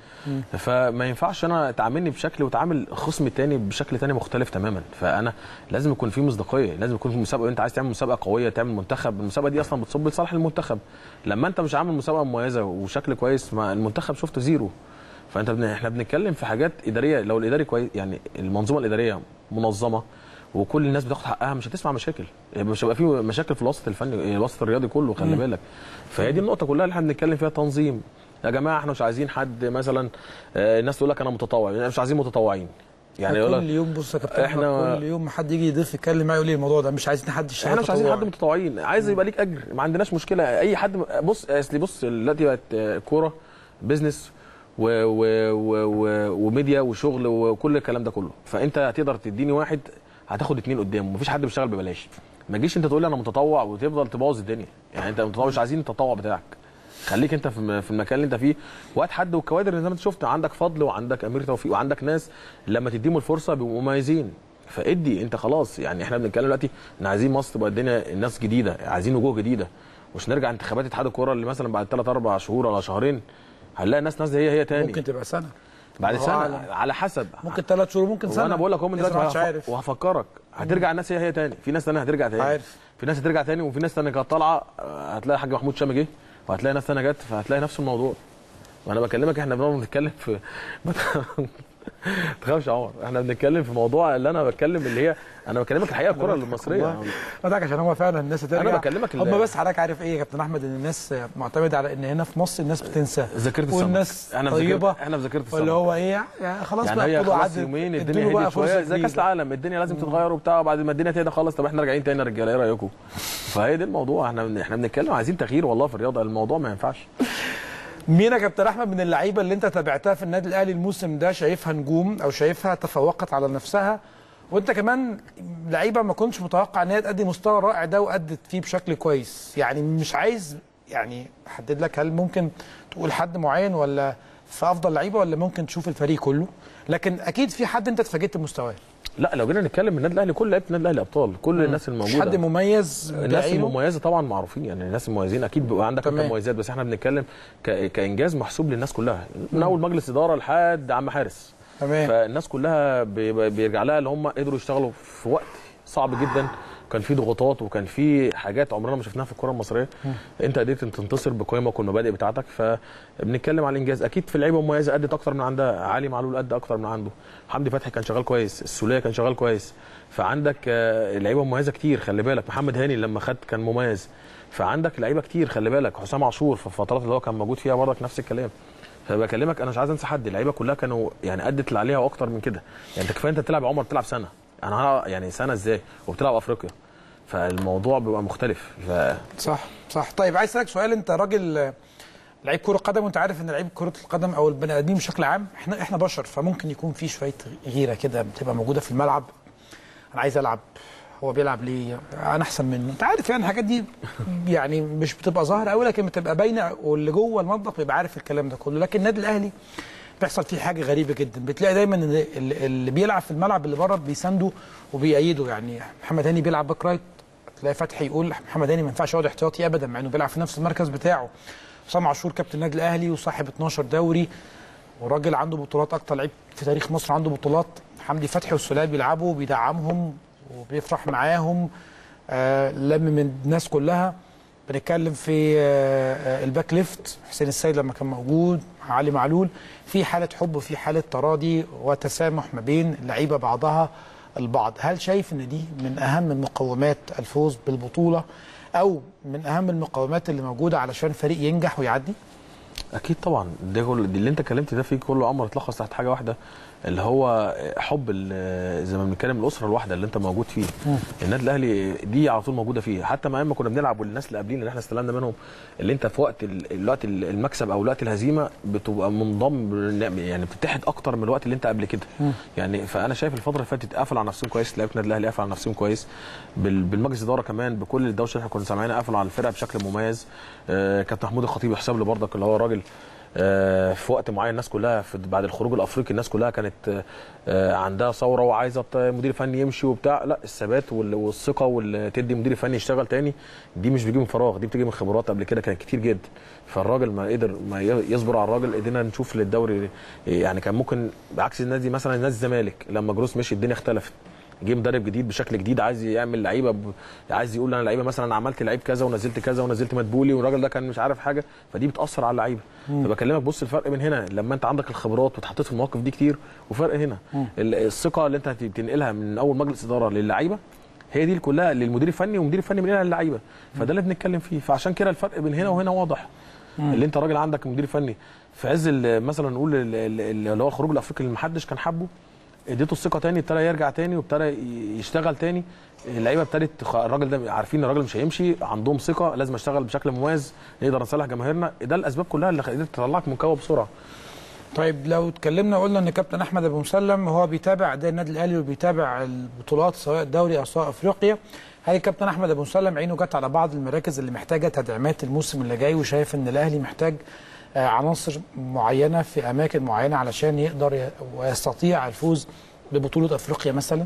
فما ينفعش انا تعاملني بشكل وتعامل خصم تاني بشكل تاني مختلف تماما فانا لازم يكون في مصداقيه لازم يكون في مسابقه انت عايز تعمل مسابقه قويه تعمل منتخب المسابقه دي اصلا بتصب لصالح المنتخب لما انت مش عامل مسابقه مميزه وشكل كويس ما المنتخب شفته زيرو فانت بن... احنا بنتكلم في حاجات اداريه لو الاداري كويس يعني المنظومه الاداريه منظمه وكل الناس بتاخد حقها مش هتسمع مشاكل يعني مش هيبقى في مشاكل في الوسط الفني الوسط الرياضي كله خلي بالك فهي دي النقطه كلها اللي احنا بنتكلم فيها تنظيم يا جماعه احنا مش عايزين حد مثلا آه، الناس تقول لك انا متطوع يعني مش عايزين متطوعين يعني يقول كل لك يوم بص يا كابتن إحنا- إحنا كل يوم حد يجي يضيف يتكلم معايا يقول لي الموضوع ده مش عايزين حد يشتغل احنا مش عايزين حد تطوعي. متطوعين عايز يبقى ليك اجر ما عندناش مشكله اي حد بص اصل بص دلوقتي بقت آه، كوره بزنس و و و و وميديا وشغل وكل الكلام ده كله فانت هتقدر تديني واحد هتاخد اتنين قدامه مفيش حد بيشتغل ببلاش ما تجيش انت تقول لي انا متطوع وتفضل تبوظ الدنيا يعني انت متطوع مش عايزين التطوع بتاعك خليك انت في الم- في المكان اللي انت فيه وهات حد والكوادر زي ما انت شفت عندك فضل وعندك امير توفيق وعندك ناس لما تديهم الفرصه بيبقوا مميزين فادي انت خلاص يعني احنا بنتكلم دلوقتي ان عايزين مصر تبقى الدنيا الناس جديده عايزين وجوه جديده مش نرجع انتخابات اتحاد الكوره اللي مثلا بعد ثلاث اربع شهور ولا شهرين هنلاقي الناس نازله هي هي تاني ممكن تبقى سنه بعد الله سنه أعلم. على حسب ممكن ثلاث شهور ممكن سنه وانا بقول لك هو من لسه دلوقتي محدش وهف- عارف وهفكرك هترجع الناس هي هي تاني في ناس تانية هترجع تاني عارف. في ناس هترجع تاني وفي ناس تانية كانت طالعه آه، هتلاقي الحاج محمود شامي جه وهتلاقي ناس تانية جت فهتلاقي نفس الموضوع وانا بكلمك احنا بنقعد نتكلم في ما تخافش يا عمر احنا بنتكلم في موضوع اللي انا بتكلم اللي هي انا بكلمك الحقيقه الكره المصريه فداك عشان هو فعلا الناس هترجع أنا بكلمك ال- هم بس حضرتك عارف ايه يا كابتن احمد ان الناس معتمده على ان هنا في مصر الناس بتنسى ذاكره السمك والناس احنا في طيبه ذاكره احنا في ذاكره واللي السمك هو ايه يعني خلاص يعني بقى هي خدوا خلاص عدد يومين ادوا الدنيا بقى هديت شويه فرصة زي كاس جديدة. العالم الدنيا لازم تتغير وبتاع بعد ما الدنيا تهدى خالص طب احنا راجعين تاني يا رجاله ايه رايكم؟ فهي دي الموضوع احنا بن- احنا بنتكلم عايزين تغيير والله في الرياضه الموضوع ما ينفعش مين يا كابتن احمد من اللعيبه اللي انت تابعتها في النادي الاهلي الموسم ده شايفها نجوم او شايفها تفوقت على نفسها وانت كمان لعيبه ما كنتش متوقع ان هي تأدي مستوى رائع ده وادت فيه بشكل كويس يعني مش عايز يعني احدد لك هل ممكن تقول حد معين ولا في افضل لعيبه ولا ممكن تشوف الفريق كله لكن اكيد في حد انت اتفاجئت بمستواه لا لو جينا نتكلم النادي الاهلي كل لعيبه النادي الاهلي ابطال كل الناس مش الموجوده حد مميز الناس بعينه؟ المميزه طبعا معروفين يعني الناس المميزين اكيد بيبقى عندك انت تمام. مميزات بس احنا بنتكلم ك... كانجاز محسوب للناس كلها من اول مجلس اداره لحد عم حارس تمام فالناس كلها بي- بيرجع لها اللي هم قدروا يشتغلوا في وقت صعب جدا كان في ضغوطات وكان في حاجات عمرنا ما شفناها في الكره المصريه انت قدرت ان تنتصر بقيمك والمبادئ بتاعتك فبنتكلم على الانجاز اكيد في لعيبه مميزه ادت اكتر من عندها علي معلول ادى اكتر من عنده حمدي فتحي كان شغال كويس السوليه كان شغال كويس فعندك آه، لعيبه مميزه كتير خلي بالك محمد هاني لما خد كان مميز فعندك لعيبه كتير خلي بالك حسام عاشور في الفترات اللي هو كان موجود فيها برضك نفس الكلام فبكلمك انا مش عايز انسى حد اللعيبه كلها كانوا يعني ادت اللي عليها واكتر من كده يعني انت كفايه انت تلعب عمر تلعب سنه انا هلعب- يعني سنه ازاي وبتلعب افريقيا فالموضوع بيبقى مختلف ف... صح صح طيب عايز اسالك سؤال انت راجل آه، لعيب كره قدم وانت عارف ان لعيب كره القدم او البني ادمين بشكل عام احنا احنا بشر فممكن يكون في شويه غيره كده بتبقى موجوده في الملعب انا عايز العب هو بيلعب ليه انا احسن منه انت عارف يعني الحاجات دي يعني مش بتبقى ظاهره قوي لكن بتبقى باينه واللي جوه المطبخ بيبقى عارف الكلام ده كله لكن النادي الاهلي بيحصل فيه حاجه غريبه جدا بتلاقي دايما ان اللي اللي بيلعب في الملعب اللي بره بيسانده وبيأيده يعني محمد هاني بيلعب باك رايت تلاقي فتحي يقول محمد هاني ما ينفعش يقعد احتياطي ابدا مع انه بيلعب في نفس المركز بتاعه حسام عاشور كابتن النادي الاهلي وصاحب 12 دوري وراجل عنده بطولات اكتر لعيب في تاريخ مصر عنده بطولات حمدي فتحي والسوليه بيلعبوا بيدعمهم وبيفرح معاهم آه لم من الناس كلها بنتكلم في آه آه، الباك ليفت حسين السيد لما كان موجود علي معلول في حاله حب وفي حاله تراضي وتسامح ما بين اللعيبه بعضها البعض هل شايف ان دي من اهم مقومات الفوز بالبطوله او من اهم المقومات اللي موجوده علشان فريق ينجح ويعدي اكيد طبعا ده كل دي اللي انت اتكلمت ده فيه كله عمر اتلخص تحت حاجه واحده اللي هو حب ال- زي ما بنتكلم الاسره الواحده اللي انت موجود فيه النادي الاهلي دي على طول موجوده فيه حتى ما اما كنا بنلعب والناس اللي قبلينا اللي احنا استلمنا منهم اللي انت في وقت ال- الوقت ال- المكسب او وقت الهزيمه بتبقى منضم يعني بتتحد اكتر من الوقت اللي انت قبل كده يعني فانا شايف الفتره اللي فاتت قفل على نفسهم كويس لعيبه النادي الاهلي قفل على نفسهم كويس بال- بالمجلس الاداره كمان بكل الدوشه اللي احنا كنا سامعينها قفلوا على الفرقه بشكل مميز آه، كابتن محمود الخطيب يحسب له برضك اللي هو راجل آه، في وقت معين الناس كلها في بعد الخروج الافريقي الناس كلها كانت آه، عندها ثوره وعايزه ت- مدير فني يمشي وبتاع لا الثبات وال- والثقه واللي تدي مدير فني يشتغل تاني دي مش بيجي من فراغ دي بتيجي من خبرات قبل كده كانت كتير جدا فالراجل ما قدر ما ي- يصبر على الراجل قدرنا نشوف للدوري يعني كان ممكن بعكس النادي مثلا نادي الزمالك لما جروس مشي الدنيا اختلفت جه مدرب جديد بشكل جديد عايز يعمل لعيبه ب... عايز يقول انا لعيبه مثلا انا عملت لعيب كذا ونزلت كذا ونزلت مدبولي والراجل ده كان مش عارف حاجه فدي بتاثر على اللعيبه فبكلمك بص الفرق من هنا لما انت عندك الخبرات واتحطيت في المواقف دي كتير وفرق هنا ال- الثقه اللي انت بتنقلها من اول مجلس اداره للعيبه هي دي كلها للمدير الفني والمدير الفني بينقلها للعيبه فده اللي بنتكلم فيه فعشان كده الفرق بين هنا وهنا واضح اللي انت راجل عندك مدير فني في عز ال- مثلا نقول ال- ال- اللي هو الخروج الافريقي اللي محدش كان حابه اديته الثقه تاني ابتدى يرجع تاني وابتدى ي- يشتغل تاني اللعيبه ابتدت خ- الراجل ده عارفين ان الراجل مش هيمشي عندهم ثقه لازم اشتغل بشكل مميز نقدر نصالح جماهيرنا ده الاسباب كلها اللي قدرت تطلعك من كوه بسرعه طيب لو اتكلمنا وقلنا ان كابتن احمد ابو مسلم هو بيتابع اداء النادي الاهلي وبيتابع البطولات سواء الدوري او سواء افريقيا هل كابتن احمد ابو مسلم عينه جت على بعض المراكز اللي محتاجه تدعيمات الموسم اللي جاي وشايف ان الاهلي محتاج آه، عناصر معينه في اماكن معينه علشان يقدر ي- ويستطيع الفوز ببطوله افريقيا مثلا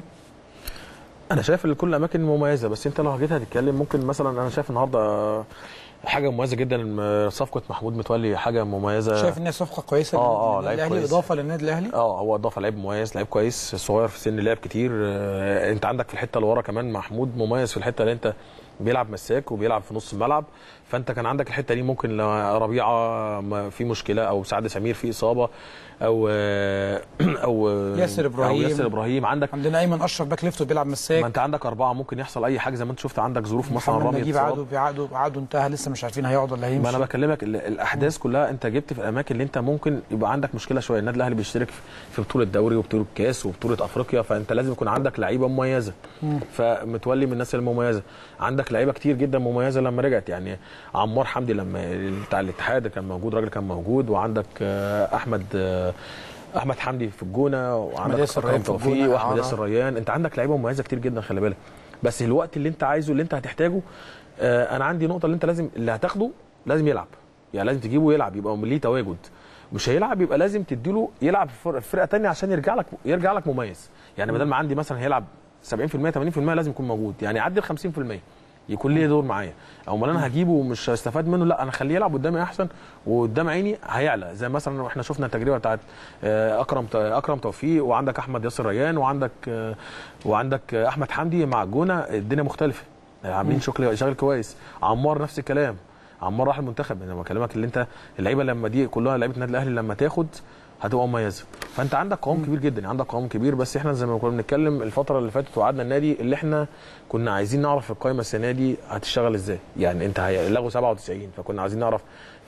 انا شايف ان كل الاماكن مميزه بس انت لو جيت هتتكلم ممكن مثلا انا شايف النهارده حاجه مميزه جدا إن صفقه محمود متولي حاجه مميزه شايف ان هي صفقه كويسه آه، آه، للنادي لعيب الاهلي كويس. اضافه للنادي الاهلي اه هو اضافه لعيب مميز لعيب كويس صغير في السن لعب كتير آه، انت عندك في الحته اللي ورا كمان محمود مميز في الحته اللي انت بيلعب مساك وبيلعب في نص الملعب فانت كان عندك الحته دي ممكن لو ربيعه ما في مشكله او سعد سمير في اصابه او آه، او آه، ياسر إبراهيم. او ياسر ابراهيم عندك عندنا ايمن اشرف باك ليفت وبيلعب ما مساك انت عندك اربعه ممكن يحصل اي حاجه زي ما انت شفت عندك ظروف مثلا محمد رامي نجيب اتصاب. عقده بعقده عقده انتهى لسه مش عارفين هيقعد ولا ما هيمشي انا بكلمك ال- الاحداث كلها انت جبت في الاماكن اللي انت ممكن يبقى عندك مشكله شويه النادي الاهلي بيشترك في بطوله دوري وبطوله كاس وبطوله افريقيا فانت لازم يكون عندك لعيبه مميزه فمتولي من الناس المميزه عندك لعيبه كتير جدا مميزه لما رجعت يعني عمار حمدي لما بتاع الاتحاد كان موجود راجل كان موجود وعندك آه، احمد آه، احمد حمدي في الجونه وعندك ياسر أكرم ريان في توفيق الجونة، واحمد آه. ياسر ريان انت عندك لعيبه مميزه كتير جدا خلي بالك بس الوقت اللي انت عايزه اللي انت هتحتاجه آه، انا عندي نقطه اللي انت لازم اللي هتاخده لازم يلعب يعني لازم تجيبه يلعب يبقى ليه تواجد مش هيلعب يبقى لازم تديله يلعب في فرقه- في فرقه تانية عشان يرجع لك يرجع لك مميز يعني بدل ما عندي مثلا هيلعب 70% 80% لازم يكون موجود يعني يعدي ال 50% يكون ليه دور معايا او امال انا هجيبه ومش هستفاد منه لا انا اخليه يلعب قدامي احسن وقدام عيني هيعلى زي مثلا احنا شفنا التجربه بتاعت آه، اكرم اكرم توفيق وعندك احمد ياسر ريان وعندك آه، وعندك آه، احمد حمدي مع الجونه الدنيا مختلفه عاملين شغل شغل كويس عمار نفس الكلام عمار راح المنتخب انا بكلمك اللي انت اللعيبه لما دي كلها لعيبه النادي الاهلي لما تاخد هتبقى مميزه فانت عندك قوام كبير جدا عندك قوام كبير بس احنا زي ما كنا بنتكلم الفتره اللي فاتت وعدنا النادي اللي احنا كنا عايزين نعرف القائمه السنه دي هتشتغل ازاي يعني انت هيلغوا 97 فكنا عايزين نعرف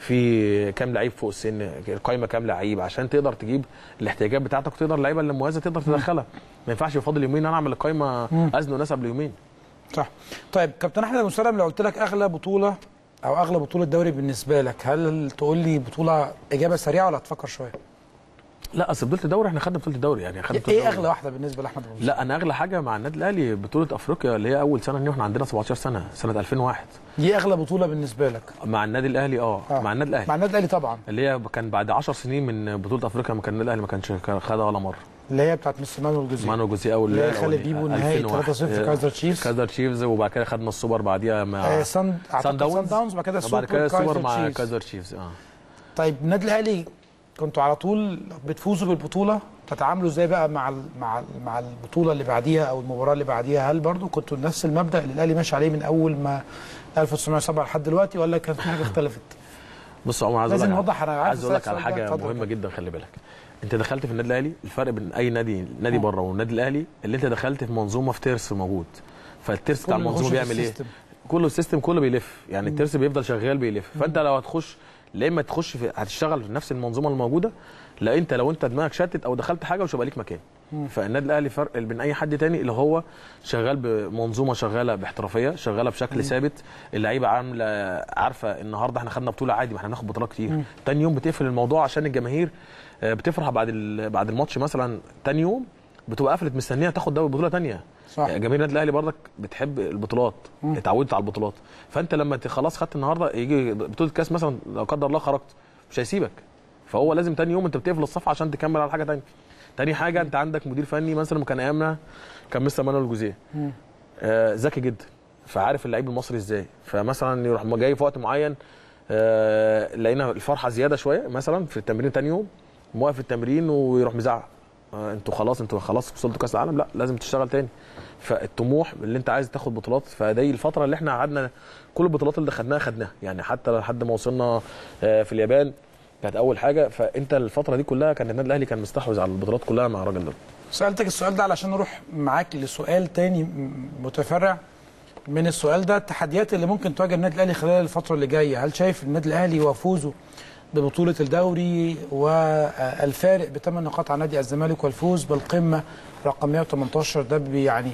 في كام لعيب فوق السن القائمه كام لعيب عشان تقدر تجيب الاحتياجات بتاعتك وتقدر اللعيبه اللي مميزه تقدر تدخلها ما ينفعش يفضل يومين انا اعمل القائمه ازن وناس قبل يومين صح طيب كابتن احمد ابو سلام لو قلت لك اغلى بطوله او اغلى بطوله دوري بالنسبه لك هل تقول لي بطوله اجابه سريعه ولا هتفكر شويه لا اصل بطوله الدوري احنا خدنا بطوله الدوري يعني خدنا بطولة ايه الدوري. اغلى واحده بالنسبه لاحمد ابو سلام لا انا اغلى حاجه مع النادي الاهلي بطوله افريقيا اللي هي اول سنه ان احنا عندنا 17 سنه سنه 2001 دي اغلى بطوله بالنسبه لك مع النادي الاهلي اه, آه. مع النادي الاهلي مع النادي الاهلي طبعا اللي هي كان بعد 10 سنين من بطوله افريقيا ما كان النادي الاهلي ما كانش خدها ولا مره اللي هي بتاعت مستر مانويل جوزيه مانو جوزيه اول اللي هي خالد بيبو نهائي 3-0 في كايزر تشيفز كايزر تشيفز وبعد كده خدنا السوبر بعديها مع آه، سان اعتقد سان داونز بعد كده بعد كده سوبر السوبر مع كايزر كايزر تشيفز تشيفز اه طيب النادي الاهلي كنتوا على طول بتفوزوا بالبطوله تتعاملوا ازاي بقى مع ال مع ال مع البطوله اللي بعديها او المباراه اللي بعديها هل برضو كنتوا نفس المبدا اللي الاهلي ماشي عليه من اول ما 1907 لحد دلوقتي ولا كان في حاجه اختلفت؟ بص يا عمر عايز لازم أقول لك- نوضح، أنا عارف عايز اقول لك على السؤال ده، حاجه اتفضل. مهمه جدا خلي بالك انت دخلت في النادي الاهلي الفرق بين اي نادي نادي بره والنادي الاهلي اللي انت دخلت في منظومه في ترس موجود فالترس بتاع كله المنظومه يخش في بيعمل ايه السيستم. كله السيستم كله بيلف يعني الترس بيفضل شغال بيلف فانت لو هتخش لا اما تخش في هتشتغل في نفس المنظومه الموجوده لا انت لو انت دماغك شتت او دخلت حاجه مش هيبقى ليك مكان فالنادي الاهلي فرق بين اي حد تاني اللي هو شغال بمنظومه شغاله باحترافيه شغاله بشكل ثابت اللعيبه عامله عارفه النهارده احنا خدنا بطوله عادي ما احنا هناخد بطولات كتير تاني يوم بتقفل الموضوع عشان الجماهير آه، بتفرح بعد ال- بعد الماتش مثلا تاني يوم بتبقى قفلت مستنيه تاخد دوري بطوله تانيه صح. يعني جماهير النادي الاهلي برضك بتحب البطولات اتعودت على البطولات فانت لما ت- خلاص خدت النهارده يجي بطوله كاس مثلا لو قدر الله خرجت مش هيسيبك فهو لازم تاني يوم انت بتقفل الصفحه عشان تكمل على حاجه تانية تاني حاجه انت عندك مدير فني مثلا كان ايامنا كان مستر مانويل جوزيه آه، ذكي جدا فعارف اللعيب المصري ازاي فمثلا يروح جاي في وقت معين آه، لقينا الفرحه زياده شويه مثلا في التمرين تاني يوم موقف التمرين ويروح مزعق آه، انتوا خلاص انتوا خلاص وصلتوا كاس العالم لا لازم تشتغل تاني فالطموح اللي انت عايز تاخد بطولات فدي الفتره اللي احنا قعدنا كل البطولات اللي خدناها خدناها يعني حتى لحد ما وصلنا آه، في اليابان كانت اول حاجه فانت الفتره دي كلها كان النادي الاهلي كان مستحوذ على البطولات كلها مع الراجل ده سالتك السؤال ده علشان نروح معاك لسؤال تاني م- متفرع من السؤال ده التحديات اللي ممكن تواجه النادي الاهلي خلال الفتره اللي جايه هل شايف النادي الاهلي وفوزه ببطوله الدوري والفارق بثمان نقاط عن نادي الزمالك والفوز بالقمه رقم 118 ده بي يعني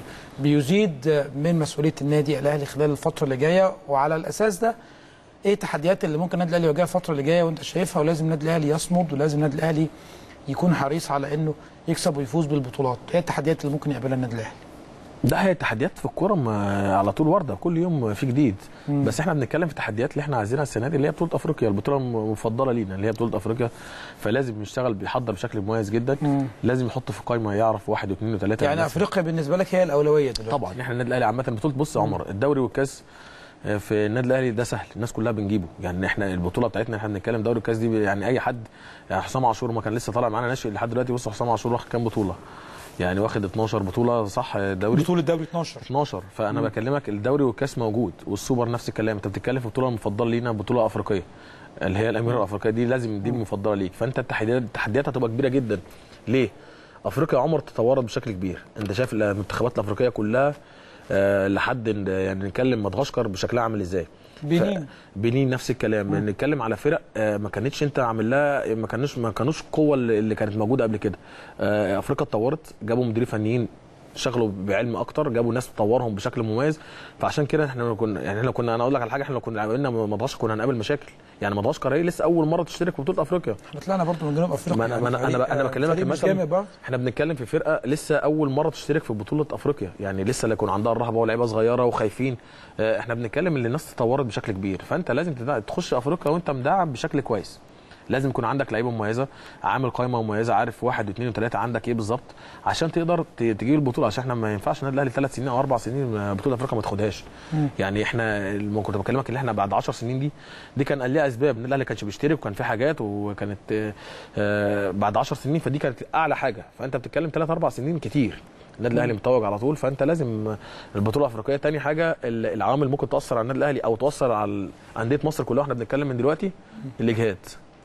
بيزيد من مسؤوليه النادي الاهلي خلال الفتره اللي جايه وعلى الاساس ده ايه التحديات اللي ممكن النادي الاهلي يواجهها الفتره اللي جايه وانت شايفها ولازم النادي الاهلي يصمد ولازم النادي الاهلي يكون حريص على انه يكسب ويفوز بالبطولات ايه التحديات اللي ممكن يقابلها النادي الاهلي ده هي التحديات في الكوره ما- على طول وارده كل يوم في جديد بس احنا بنتكلم في التحديات اللي احنا عايزينها السنه دي اللي هي بطوله افريقيا البطوله المفضله لينا اللي هي بطوله افريقيا فلازم يشتغل بيحضر بشكل مميز جدا لازم يحط في قائمه يعرف واحد واثنين وثلاثه يعني افريقيا بالنسبه لك هي الاولويه دلوقتي طبعا احنا النادي الاهلي عامه بطوله بص يا عمر الدوري والكاس آه، في النادي الاهلي ده سهل الناس كلها بنجيبه يعني احنا البطوله بتاعتنا احنا بنتكلم دوري الكاس دي يعني اي حد يعني حسام عاشور ما كان لسه طالع معانا ناشئ لحد دلوقتي بص حسام عاشور واخد كام بطوله يعني واخد 12 بطوله صح دوري بطوله الدوري 12 12 فانا مم. بكلمك الدوري والكاس موجود والسوبر نفس الكلام انت بتتكلم في البطوله المفضله لينا بطوله افريقيه اللي هي الاميره الافريقيه دي لازم دي المفضله ليك فانت التحديات التحديات هتبقى كبيره جدا ليه افريقيا يا عمر تطورت بشكل كبير انت شايف المنتخبات الافريقيه كلها آه لحد إن- يعني نتكلم مدغشقر بشكلها عامل ازاي بنين. ف- بنين نفس الكلام نتكلم على فرق آه، ما كانتش انت عامل لها ما كانوش ما كانوش القوه اللي اللي كانت موجوده قبل كده آه، افريقيا اتطورت جابوا مديرين فنيين شغلوا بعلم اكتر جابوا ناس تطورهم بشكل مميز فعشان كده احنا لو كنا يعني احنا لو كنا انا اقول لك على حاجه احنا لو كنا عملنا مدغشقر كنا هنقابل مشاكل يعني مدغشقر هي لسه اول مره تشترك في بطوله افريقيا احنا طلعنا برضو من جنوب افريقيا ما انا ما انا يعني انا, فريق- أنا بكلمك فريق مش مثلا جامد برضه احنا بنتكلم في فرقه لسه اول مره تشترك في بطوله افريقيا يعني لسه اللي يكون عندها الرهبه ولاعيبه صغيره وخايفين اه، احنا بنتكلم ان الناس تطورت بشكل كبير فانت لازم تدع- تخش افريقيا وانت مدعم بشكل كويس لازم يكون عندك لعيبه مميزه عامل قائمه مميزه عارف واحد واثنين وثلاثه عندك ايه بالظبط عشان تقدر ت- تجيب البطوله عشان احنا ما ينفعش النادي الاهلي ثلاث سنين او اربع سنين بطوله افريقيا ما تاخدهاش يعني احنا الم- كنت بكلمك اللي احنا بعد 10 سنين دي دي كان ليها اسباب النادي الاهلي كانش بيشترك وكان في حاجات وكانت آه، آه، بعد 10 سنين فدي كانت اعلى حاجه فانت بتتكلم ثلاث اربع سنين كتير النادي الاهلي متوج على طول فانت لازم البطوله الافريقيه تاني حاجه ال- العوامل اللي ممكن تاثر على النادي الاهلي او تاثر على انديه مصر كلها احنا بنتكلم من دلوقتي الاجهاد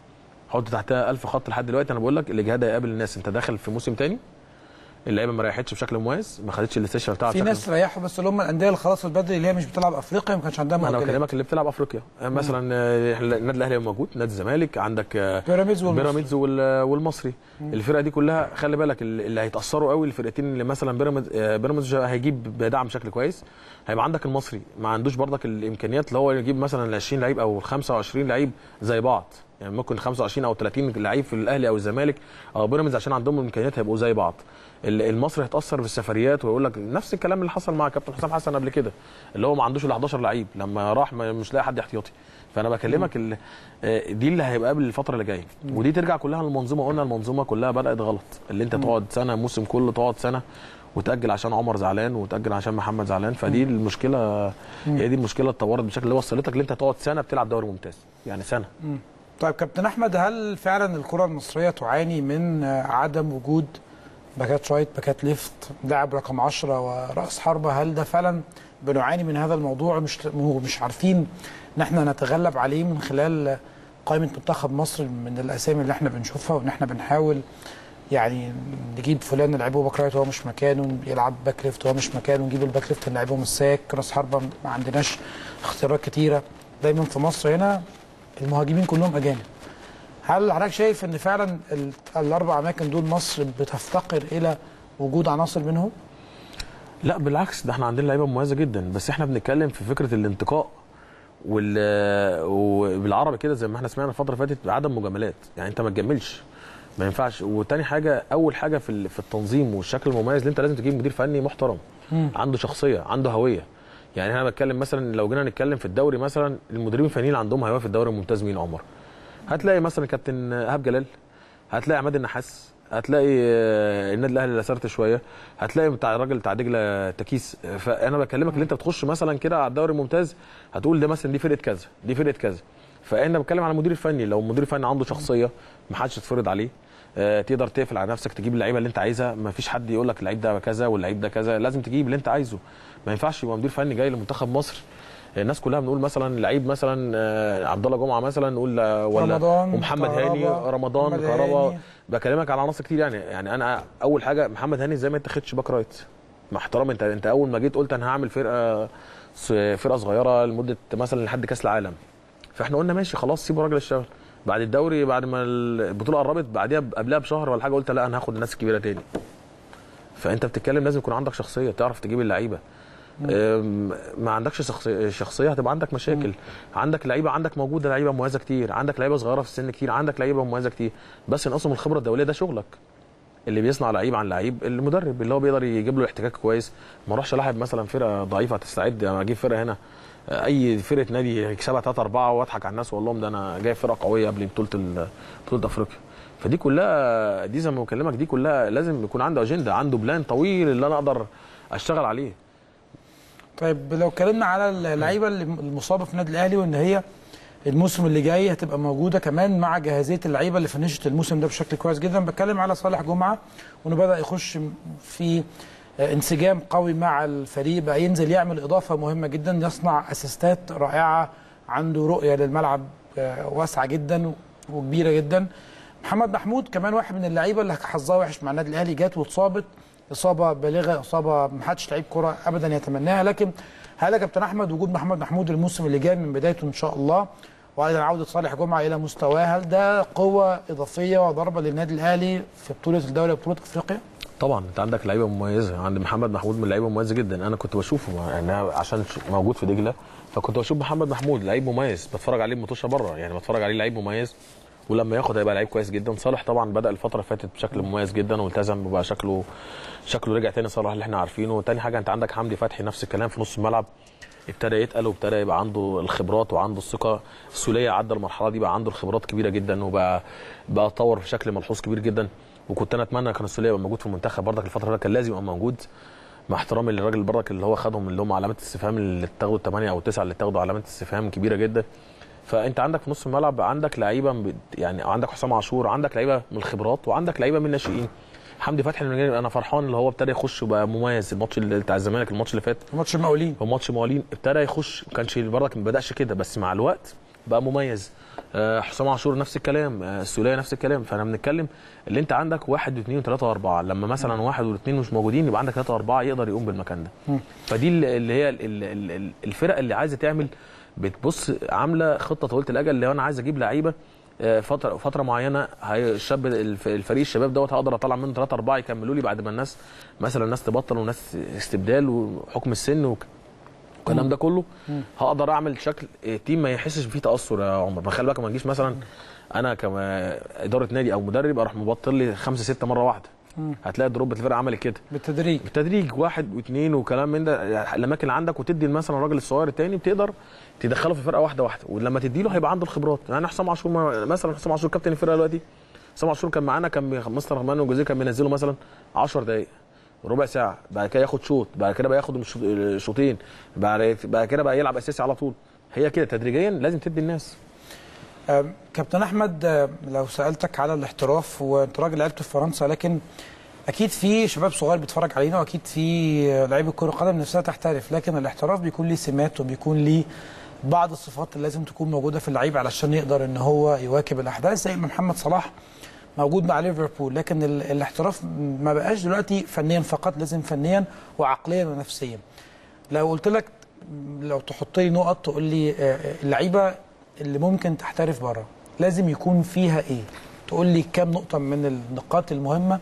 حط تحتها ألف خط لحد دلوقتي انا بقول لك الاجهاد هيقابل الناس انت داخل في موسم تاني اللعيبه ما ريحتش بشكل مميز ما خدتش الاستشفاء بتاعها في بشكل ناس ريحوا بس اللي هم الانديه اللي خلاص البدري اللي هي مش بتلعب افريقيا ما كانش عندها انا مؤجلات بكلمك اللي بتلعب افريقيا مثلا آه، النادي الاهلي موجود نادي الزمالك عندك آه، بيراميدز والمصري. بيراميدز وال- والمصري الفرقه دي كلها خلي بالك اللي اللي هيتاثروا قوي الفرقتين اللي مثلا بيراميدز آه، بيراميدز هيجيب دعم بشكل كويس هيبقى عندك المصري ما عندوش برضك الامكانيات اللي هو يجيب مثلا ال 20 لعيب او ال 25 لعيب زي بعض يعني ممكن 25 او 30 لعيب في الاهلي او الزمالك او بيراميدز عشان عندهم الامكانيات هيبقوا زي بعض ال- المصري هيتاثر في السفريات ويقول لك نفس الكلام اللي حصل مع كابتن حسام حسن قبل كده اللي هو ما عندوش ال 11 لعيب لما راح ما- مش لاقي حد احتياطي فانا بكلمك ال- آه، دي اللي هيبقى قبل الفتره اللي جايه ودي ترجع كلها للمنظومه قلنا المنظومه كلها بدات غلط اللي انت تقعد سنه موسم كله تقعد سنه وتاجل عشان عمر زعلان وتاجل عشان محمد زعلان فدي المشكله هي دي المشكله اللي اتطورت بشكل اللي وصلتك اللي انت تقعد سنه بتلعب دوري ممتاز يعني سنه طيب كابتن احمد هل فعلا الكره المصريه تعاني من آه، عدم وجود باكات رايت باكات ليفت لاعب رقم 10 وراس حربه هل ده فعلا بنعاني من هذا الموضوع مش مش عارفين ان احنا نتغلب عليه من خلال قائمه منتخب مصر من الاسامي اللي احنا بنشوفها وان احنا بنحاول يعني نجيب فلان نلعبه باك رايت وهو مش مكانه يلعب باك ليفت وهو مش مكانه نجيب الباك ليفت نلعبه مساك راس حربه ما عندناش اختيارات كتيره دايما في مصر هنا المهاجمين كلهم اجانب هل حضرتك شايف ان فعلا ال- الاربع اماكن دول مصر بتفتقر الى وجود عناصر منهم؟ لا بالعكس ده احنا عندنا لعيبه مميزه جدا بس احنا بنتكلم في فكره الانتقاء وال وبالعربي كده زي ما احنا سمعنا الفتره اللي فاتت عدم مجاملات يعني انت ما تجملش ما ينفعش وتاني حاجه اول حاجه في ال- في التنظيم والشكل المميز اللي انت لازم تجيب مدير فني محترم عنده شخصيه عنده هويه يعني انا بتكلم مثلا لو جينا نتكلم في الدوري مثلا المديرين الفنيين اللي عندهم هويه في الدوري الممتاز مين عمر هتلاقي مثلا كابتن ايهاب جلال هتلاقي عماد النحاس هتلاقي آه، النادي الاهلي اللي اثرت شويه هتلاقي بتاع الراجل بتاع دجله تكيس فانا بكلمك اللي انت بتخش مثلا كده على الدوري الممتاز هتقول ده مثلا دي فرقه كذا دي فرقه كذا فانا بتكلم على المدير الفني لو المدير الفني عنده شخصيه ما حدش يتفرض عليه آه، تقدر تقفل على نفسك تجيب اللعيبه اللي انت عايزها ما فيش حد يقول لك اللعيب ده كذا واللعيب ده كذا لازم تجيب اللي انت عايزه ما ينفعش يبقى مدير فني جاي لمنتخب مصر الناس كلها بنقول مثلا لعيب مثلا آه، عبد الله جمعه مثلا نقول آه، ولا رمضان، ومحمد هاني كهربا، رمضان محمد كهربا هاني. بكلمك على عناصر كتير يعني يعني انا اول حاجه محمد هاني ازاي ما يتاخدش باك رايت مع احترام انت انت اول ما جيت قلت انا هعمل فرقه س- فرقه صغيره لمده مثلا لحد كاس العالم فاحنا قلنا ماشي خلاص سيبوا الراجل يشتغل بعد الدوري بعد ما البطوله قربت بعديها قبلها بشهر ولا حاجه قلت لا انا هاخد الناس الكبيره تاني فانت بتتكلم لازم يكون عندك شخصيه تعرف تجيب اللعيبه أم، ما عندكش شخصيه شخصيه هتبقى عندك مشاكل عندك لعيبه عندك موجوده لعيبه مميزه كتير عندك لعيبه صغيره في السن كتير عندك لعيبه مميزه كتير بس نقصهم الخبره الدوليه ده شغلك اللي بيصنع لعيب عن لعيب المدرب اللي هو بيقدر يجيب له احتكاك كويس ما اروحش العب مثلا فرقه ضعيفه هتستعد انا اجيب فرقه هنا اي فرقه نادي يكسبها 3 4 واضحك على الناس واقول لهم ده انا جايب فرقه قويه قبل بطوله ال- بطوله افريقيا فدي كلها دي زي ما بكلمك دي كلها لازم يكون عنده اجنده عنده بلان طويل اللي انا اقدر اشتغل عليه طيب لو اتكلمنا على اللعيبه اللي المصابه في النادي الاهلي وان هي الموسم اللي جاي هتبقى موجوده كمان مع جاهزيه اللعيبه اللي فنشت الموسم ده بشكل كويس جدا بتكلم على صالح جمعه وانه بدا يخش في انسجام قوي مع الفريق بقى ينزل يعمل اضافه مهمه جدا يصنع اسيستات رائعه عنده رؤيه للملعب آه، واسعه جدا وكبيره جدا محمد محمود كمان واحد من اللعيبه اللي حظها وحش مع النادي الاهلي جات واتصابت اصابه بالغه اصابه ما حدش لعيب كره ابدا يتمناها لكن هل يا كابتن احمد وجود محمد محمود الموسم اللي جاي من بدايته ان شاء الله وايضا عوده صالح جمعه الى مستواه هل ده قوه اضافيه وضربه للنادي الاهلي في بطوله الدوري وبطوله افريقيا؟ طبعا انت عندك لعيبه مميزه عند محمد محمود من لعيبه مميزه جدا انا كنت بشوفه مع- يعني أنا عشان ش- موجود في دجله فكنت بشوف محمد محمود لعيب مميز بتفرج عليه بمطوشه بره يعني بتفرج عليه لعيب مميز ولما ياخد هيبقى لعيب كويس جدا صالح طبعا بدا الفتره اللي فاتت بشكل مميز جدا والتزم وبقى شكله شكله رجع تاني صلاح اللي احنا عارفينه وتاني حاجه انت عندك حمدي فتحي نفس الكلام في نص الملعب ابتدى يتقل وابتدى يبقى عنده الخبرات وعنده الثقه السوليه عدى المرحله دي بقى عنده الخبرات كبيره جدا وبقى بقى اتطور بشكل ملحوظ كبير جدا وكنت انا اتمنى كان السوليه يبقى موجود في المنتخب برضك الفتره اللي كان لازم يبقى موجود مع احترامي للراجل برضك اللي هو خدهم اللي هم علامات استفهام اللي اتاخدوا الثمانيه او التسعه اللي اتاخدوا علامات استفهام كبيره جدا فانت عندك في نص الملعب عندك لعيبه بت- يعني عندك حسام عاشور عندك لعيبه من الخبرات وعندك لعيبه من الناشئين حمدي فتحي من الجانب انا فرحان اللي هو ابتدى يخش وبقى مميز الماتش اللي بتاع الزمالك الماتش اللي فات ماتش المقاولين هو ماتش موالين ابتدى يخش ما كانش برضك ما بداش كده بس مع الوقت بقى مميز آه، حسام عاشور نفس الكلام آه، السوليه نفس الكلام فانا بنتكلم اللي انت عندك واحد واثنين وثلاثه واربعه لما مثلا واحد واثنين مش موجودين يبقى عندك ثلاثه واربعه يقدر يقوم بالمكان ده فدي اللي اللي هي ال- ال- ال- الفرق اللي عايزه تعمل بتبص عامله خطه طويله الاجل اللي هو انا عايز اجيب لعيبه آه، فتره فتره معينه هي الشاب الف- الفريق الشباب دوت هقدر اطلع منه ثلاثه اربعه يكملوا لي بعد ما الناس مثلا الناس تبطل وناس استبدال وحكم السن وك... الكلام ده كله هقدر اعمل شكل إيه، تيم ما يحسش فيه تاثر يا عمر ما خلي بالك ما تجيش مثلا انا كاداره نادي او مدرب اروح مبطل لي خمسه سته مره واحده هتلاقي دروب الفرقه عملت كده بالتدريج بالتدريج واحد واثنين وكلام من ده الاماكن اللي عندك وتدي مثلا الراجل الصغير التاني بتقدر تدخله في الفرقه واحده واحده ولما تدي له هيبقى عنده الخبرات يعني حسام عاشور ما- مثلا حسام عاشور كابتن الفرقه دلوقتي حسام عاشور كان معانا كان بي- مستر رحمن وجوزيه كان بينزله مثلا 10 دقائق ربع ساعه بعد كده ياخد شوط بعد كده بقى ياخد الشوط- شوطين بعد بعد كده بقى يلعب اساسي على طول هي كده تدريجيا لازم تدي الناس آم، كابتن احمد آم، لو سالتك على الاحتراف وانت راجل لعبت في فرنسا لكن اكيد في شباب صغير بيتفرج علينا واكيد في آه، لعيبه كره قدم نفسها تحترف لكن الاحتراف بيكون ليه سمات وبيكون ليه بعض الصفات اللي لازم تكون موجوده في اللعيب علشان يقدر ان هو يواكب الاحداث زي ما محمد صلاح موجود مع ليفربول لكن ال- الاحتراف ما بقاش دلوقتي فنيا فقط لازم فنيا وعقليا ونفسيا لو قلت لك لو تحط لي نقط تقول لي آه، آه، اللعيبه اللي ممكن تحترف بره لازم يكون فيها ايه؟ تقول لي كام نقطه من النقاط المهمه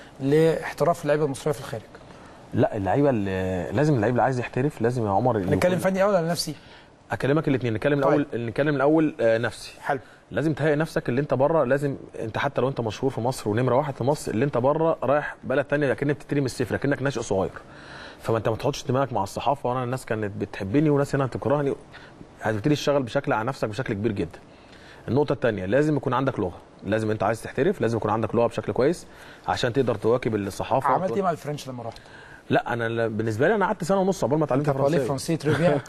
لاحتراف اللعيبه المصريه في الخارج؟ لا اللعيبه اللي لازم اللعيب اللي عايز يحترف لازم يا عمر نتكلم يكون- فني اول ولا نفسي؟ اكلمك الاثنين نتكلم طيب. الاول نتكلم الاول آه، نفسي حلو لازم تهيئ نفسك اللي انت بره لازم انت حتى لو انت مشهور في مصر ونمره واحد في مصر اللي انت بره رايح بلد تانية لكنك بتبتدي من الصفر لكنك ناشئ صغير فما انت ما تحطش دماغك مع الصحافه وانا الناس كانت بتحبني وناس هنا تكرهني هتبتدي تشتغل بشكل على نفسك بشكل كبير جدا النقطه الثانيه لازم يكون عندك لغه لازم انت عايز تحترف لازم يكون عندك لغه بشكل كويس عشان تقدر تواكب الصحافه عملت ايه وتواكب- مع الفرنش لما رحت؟ لا انا ل- بالنسبه لي انا قعدت سنه ونص قبل ما اتعلمت انت بارلي فرنساوي فرنسي تريفيا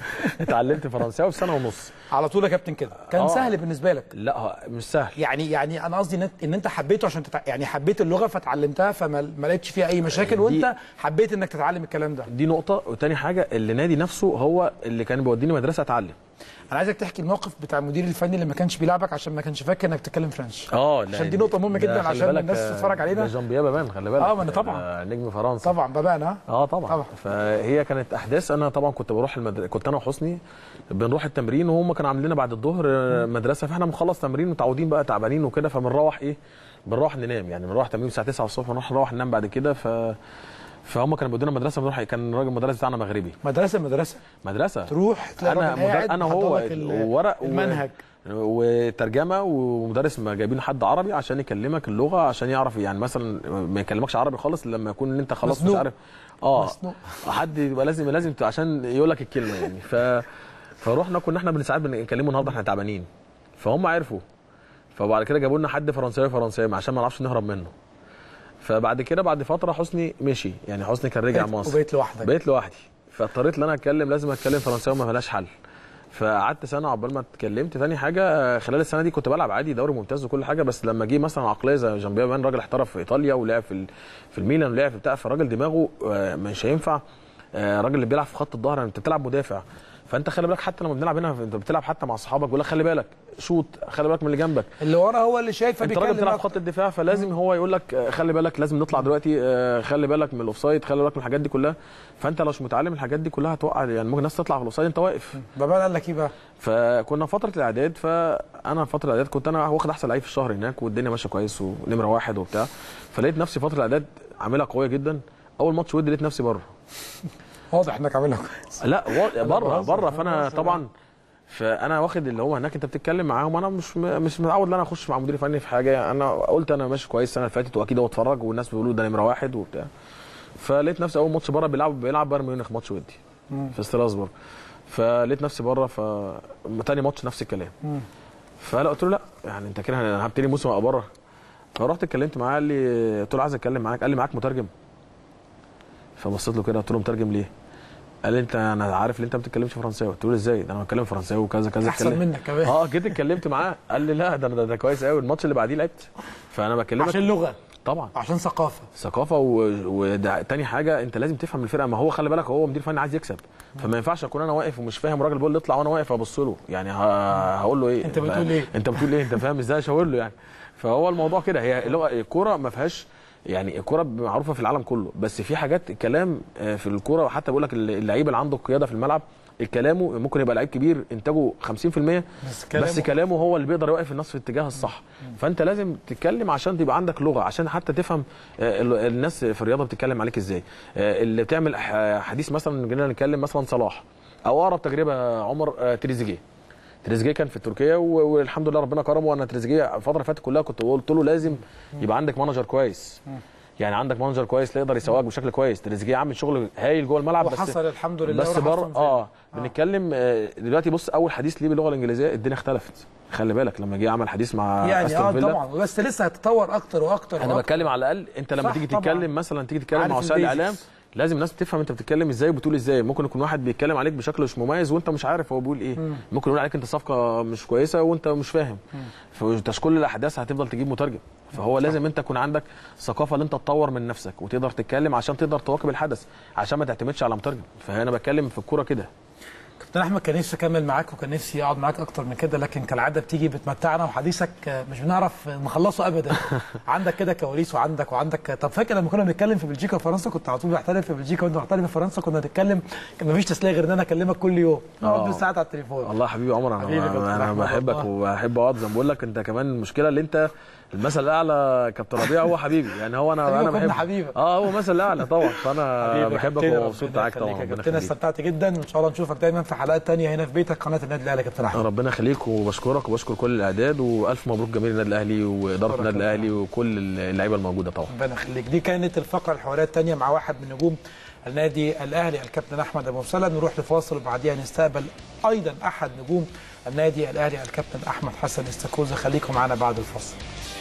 اتعلمت فرنساوي في سنه ونص على طول يا كابتن كده كان آه. سهل بالنسبه لك لا ه- مش سهل يعني يعني انا قصدي ان انت- ان انت حبيته عشان تتع... يعني حبيت اللغه فتعلمتها فما ما لقيتش فيها اي مشاكل دي- وانت حبيت انك تتعلم الكلام ده دي نقطة وتاني حاجة اللي نادي نفسه هو اللي كان بيوديني مدرسة اتعلم انا عايزك تحكي الموقف بتاع المدير الفني اللي ما كانش بيلعبك عشان ما كانش فاكر انك تتكلم فرنش اه عشان دي نقطة مهمة جدا عشان الناس تتفرج علينا. ده جامبيا بابان خلي بالك آه، ما أنا طبعا. آه، نجم فرنسا طبعا بابان ها اه طبعا. طبعا. فهي كانت احداث انا طبعا كنت بروح المدر... كنت انا وحسني بنروح التمرين وهم كانوا عاملين لنا بعد الظهر آه، مدرسه فاحنا بنخلص تمرين متعودين بقى تعبانين وكده فبنروح ايه بنروح ننام يعني بنروح تمرين الساعه 9 الصبح نروح نروح ننام بعد كده ف فهم كانوا بيودونا مدرسه بنروح كان الراجل المدرس بتاعنا مغربي مدرسه مدرسه مدرسه تروح تلاقي انا راجل مدر... قاعد انا محضر هو لك ال- وورق و- المنهج وترجمه ومدرس ما جايبين حد عربي عشان يكلمك اللغه عشان يعرف يعني مثلا ما يكلمكش عربي خالص إلا لما يكون ان انت خلاص مش مزنوق. عارف اه مزنوق. حد يبقى لازم لازم ت- عشان يقول لك الكلمه يعني ف فروحنا كنا احنا ساعات بنكلمه النهارده احنا تعبانين فهم عرفوا فبعد كده جابوا لنا حد فرنساوي فرنساوي عشان ما نعرفش نهرب منه فبعد كده بعد فتره حسني مشي يعني حسني كان رجع بقيت- مصر وبقيت لوحدك. بقيت لوحدي فاضطريت ان انا اتكلم لازم اتكلم فرنساوي ما ملهاش حل فقعدت سنه عقبال ما اتكلمت تاني حاجه آه، خلال السنه دي كنت بلعب عادي دوري ممتاز وكل حاجه بس لما جه مثلا عقليه زي جامبيا مان راجل احترف في ايطاليا ولعب في ال- في الميلان ولعب في بتاع فالراجل دماغه آه، مش هينفع آه، راجل اللي بيلعب في خط الظهر انت بتلعب مدافع فانت خلي بالك حتى لما بنلعب هنا انت بتلعب حتى مع اصحابك بيقول لك خلي بالك شوت خلي بالك من اللي جنبك اللي ورا هو اللي شايف انت راجل فبيتكلم بتلعب في أكتر. خط الدفاع فلازم هو يقول لك آه، خلي بالك لازم نطلع دلوقتي آه، خلي بالك من الاوفسايد خلي بالك من الحاجات دي كلها فانت لو مش متعلم الحاجات دي كلها هتوقع يعني ممكن الناس تطلع في الاوفسايد انت واقف بابان قال لك ايه بقى؟ فكنا في فتره الاعداد فانا في فتره الاعداد كنت انا واخد احسن لعيب في الشهر هناك والدنيا ماشيه كويس ونمره واحد وبتاع فلقيت نفسي فتره الاعداد عاملها قويه جدا اول ماتش ودي لقيت نفسي بره واضح انك عاملها كويس لا و- بره بهزر، بره أنا فانا بهزر. طبعا فانا واخد اللي هو هناك انت بتتكلم معاهم انا مش م- مش متعود ان انا اخش مع مدير فني في حاجه انا قلت انا ماشي كويس السنه اللي فاتت واكيد هو اتفرج والناس بيقولوا ده نمره واحد وبتاع فلقيت نفسي اول ماتش بره بيلعب بيلعب بايرن ميونخ ماتش ودي في ستراسبورغ فلقيت نفسي بره ف تاني ماتش نفس الكلام فلا قلت له لا يعني انت كده انا هبتدي موسم ابقى بره فرحت اتكلمت معاه قال لي قلت له عايز اتكلم معاك قال لي معاك مترجم فبصيت له كده قلت له مترجم ليه؟ قال لي انت انا عارف ان انت ما بتتكلمش فرنساوي قلت له ازاي ده انا بتكلم فرنساوي وكذا كذا احسن اتكلم- منك كمان اه جيت اتكلمت معاه قال لي لا ده ده, ده كويس قوي الماتش اللي بعديه لعبت فانا بكلمك عشان لغه طبعا عشان ثقافه ثقافه و- وده تاني حاجه انت لازم تفهم الفرقه ما هو خلي بالك هو مدير فني عايز يكسب فما ينفعش اكون انا واقف ومش فاهم الراجل بيقول لي اطلع وانا واقف ابص له يعني ه- هقول له ايه انت بتقول ايه؟ انت بتقول ايه انت فاهم ازاي اشاور له يعني فهو الموضوع كده هي اللغه الكوره ما فيهاش يعني الكوره معروفه في العالم كله بس في حاجات الكلام آه، في الكوره حتى بقول لك اللعيب اللي عنده قياده في الملعب الكلامه ممكن يبقى لعيب كبير انتاجه 50% بس كلامه- بس كلامه هو اللي بيقدر يوقف الناس في الاتجاه الصح فانت لازم تتكلم عشان تبقى عندك لغه عشان حتى تفهم آه، ال- الناس في الرياضه بتتكلم عليك ازاي آه، اللي بتعمل ح- حديث مثلا جينا نتكلم مثلا صلاح او اقرب تجربه عمر آه، تريزيجيه تريزيجيه كان في تركيا و- والحمد لله ربنا كرمه وانا تريزيجيه الفتره اللي فاتت كلها كنت قلت له لازم يبقى عندك مانجر كويس يعني عندك مانجر كويس يقدر يسوقك بشكل كويس تريزيجيه عامل شغل هايل جوه الملعب بس وحصل الحمد لله بس وراح بره أحسن اه بنتكلم آه، دلوقتي بص اول حديث ليه باللغه الانجليزيه الدنيا اختلفت خلي بالك لما جه عمل حديث مع يعني استون اه فيلا طبعا بس لسه هتتطور اكتر واكتر انا وأكتر. بتكلم على الاقل انت لما صح تيجي طبعاً. تتكلم مثلا تيجي تتكلم عارف مع وسائل البيزكس. الاعلام لازم الناس تفهم انت بتتكلم ازاي وبتقول ازاي ممكن يكون واحد بيتكلم عليك بشكل مش مميز وانت مش عارف هو بيقول ايه ممكن يقول عليك انت صفقه مش كويسه وانت مش فاهم فتشكيل الاحداث هتفضل تجيب مترجم فهو لازم انت يكون عندك ثقافه ان انت تطور من نفسك وتقدر تتكلم عشان تقدر تواكب الحدث عشان ما تعتمدش على مترجم فانا بتكلم في الكوره كده كابتن احمد كان نفسي اكمل معاك وكان نفسي اقعد معاك اكتر من كده لكن كالعاده بتيجي بتمتعنا وحديثك آه، مش بنعرف نخلصه ابدا عندك كده كواليس وعندك وعندك طب فاكر لما كنا بنتكلم في بلجيكا وفرنسا كنت على طول بحترف في بلجيكا وانت محترف في فرنسا كنا نتكلم كان مفيش تسليه غير ان انا اكلمك كل يوم نقعد آه. بالساعات على التليفون والله يا حبيبي عمر حبيبي يا كابتن انا انا أحمد بحبك والله. وبحب اقعد زي ما بقول لك انت كمان المشكله اللي انت المثل الاعلى كابتن ربيع هو حبيبي يعني هو انا حبيبك انا وابن بحبه حبيبك. اه هو مثل الاعلى طبعا فانا حبيبي يا بحبك كابتن، ومبسوط ربنا معاك يخليك طبعا يا ربنا كابتن يخليك استمتعت جدا وان شاء الله نشوفك دايما في حلقات تانية هنا في بيتك قناه النادي الاهلي يا كابتن احمد ربنا يخليك وبشكرك وبشكر كل الاعداد والف مبروك جماهير النادي الاهلي واداره شكرا النادي كابتن الاهلي وكل اللعيبه الموجوده طبعا ربنا يخليك دي كانت الفقره الحواريه الثانيه مع واحد من نجوم النادي الاهلي الكابتن احمد ابو مسلم نروح لفاصل وبعديها نستقبل ايضا احد نجوم النادي الاهلي الكابتن احمد حسن استاكوزا خليكم معنا بعد الفاصل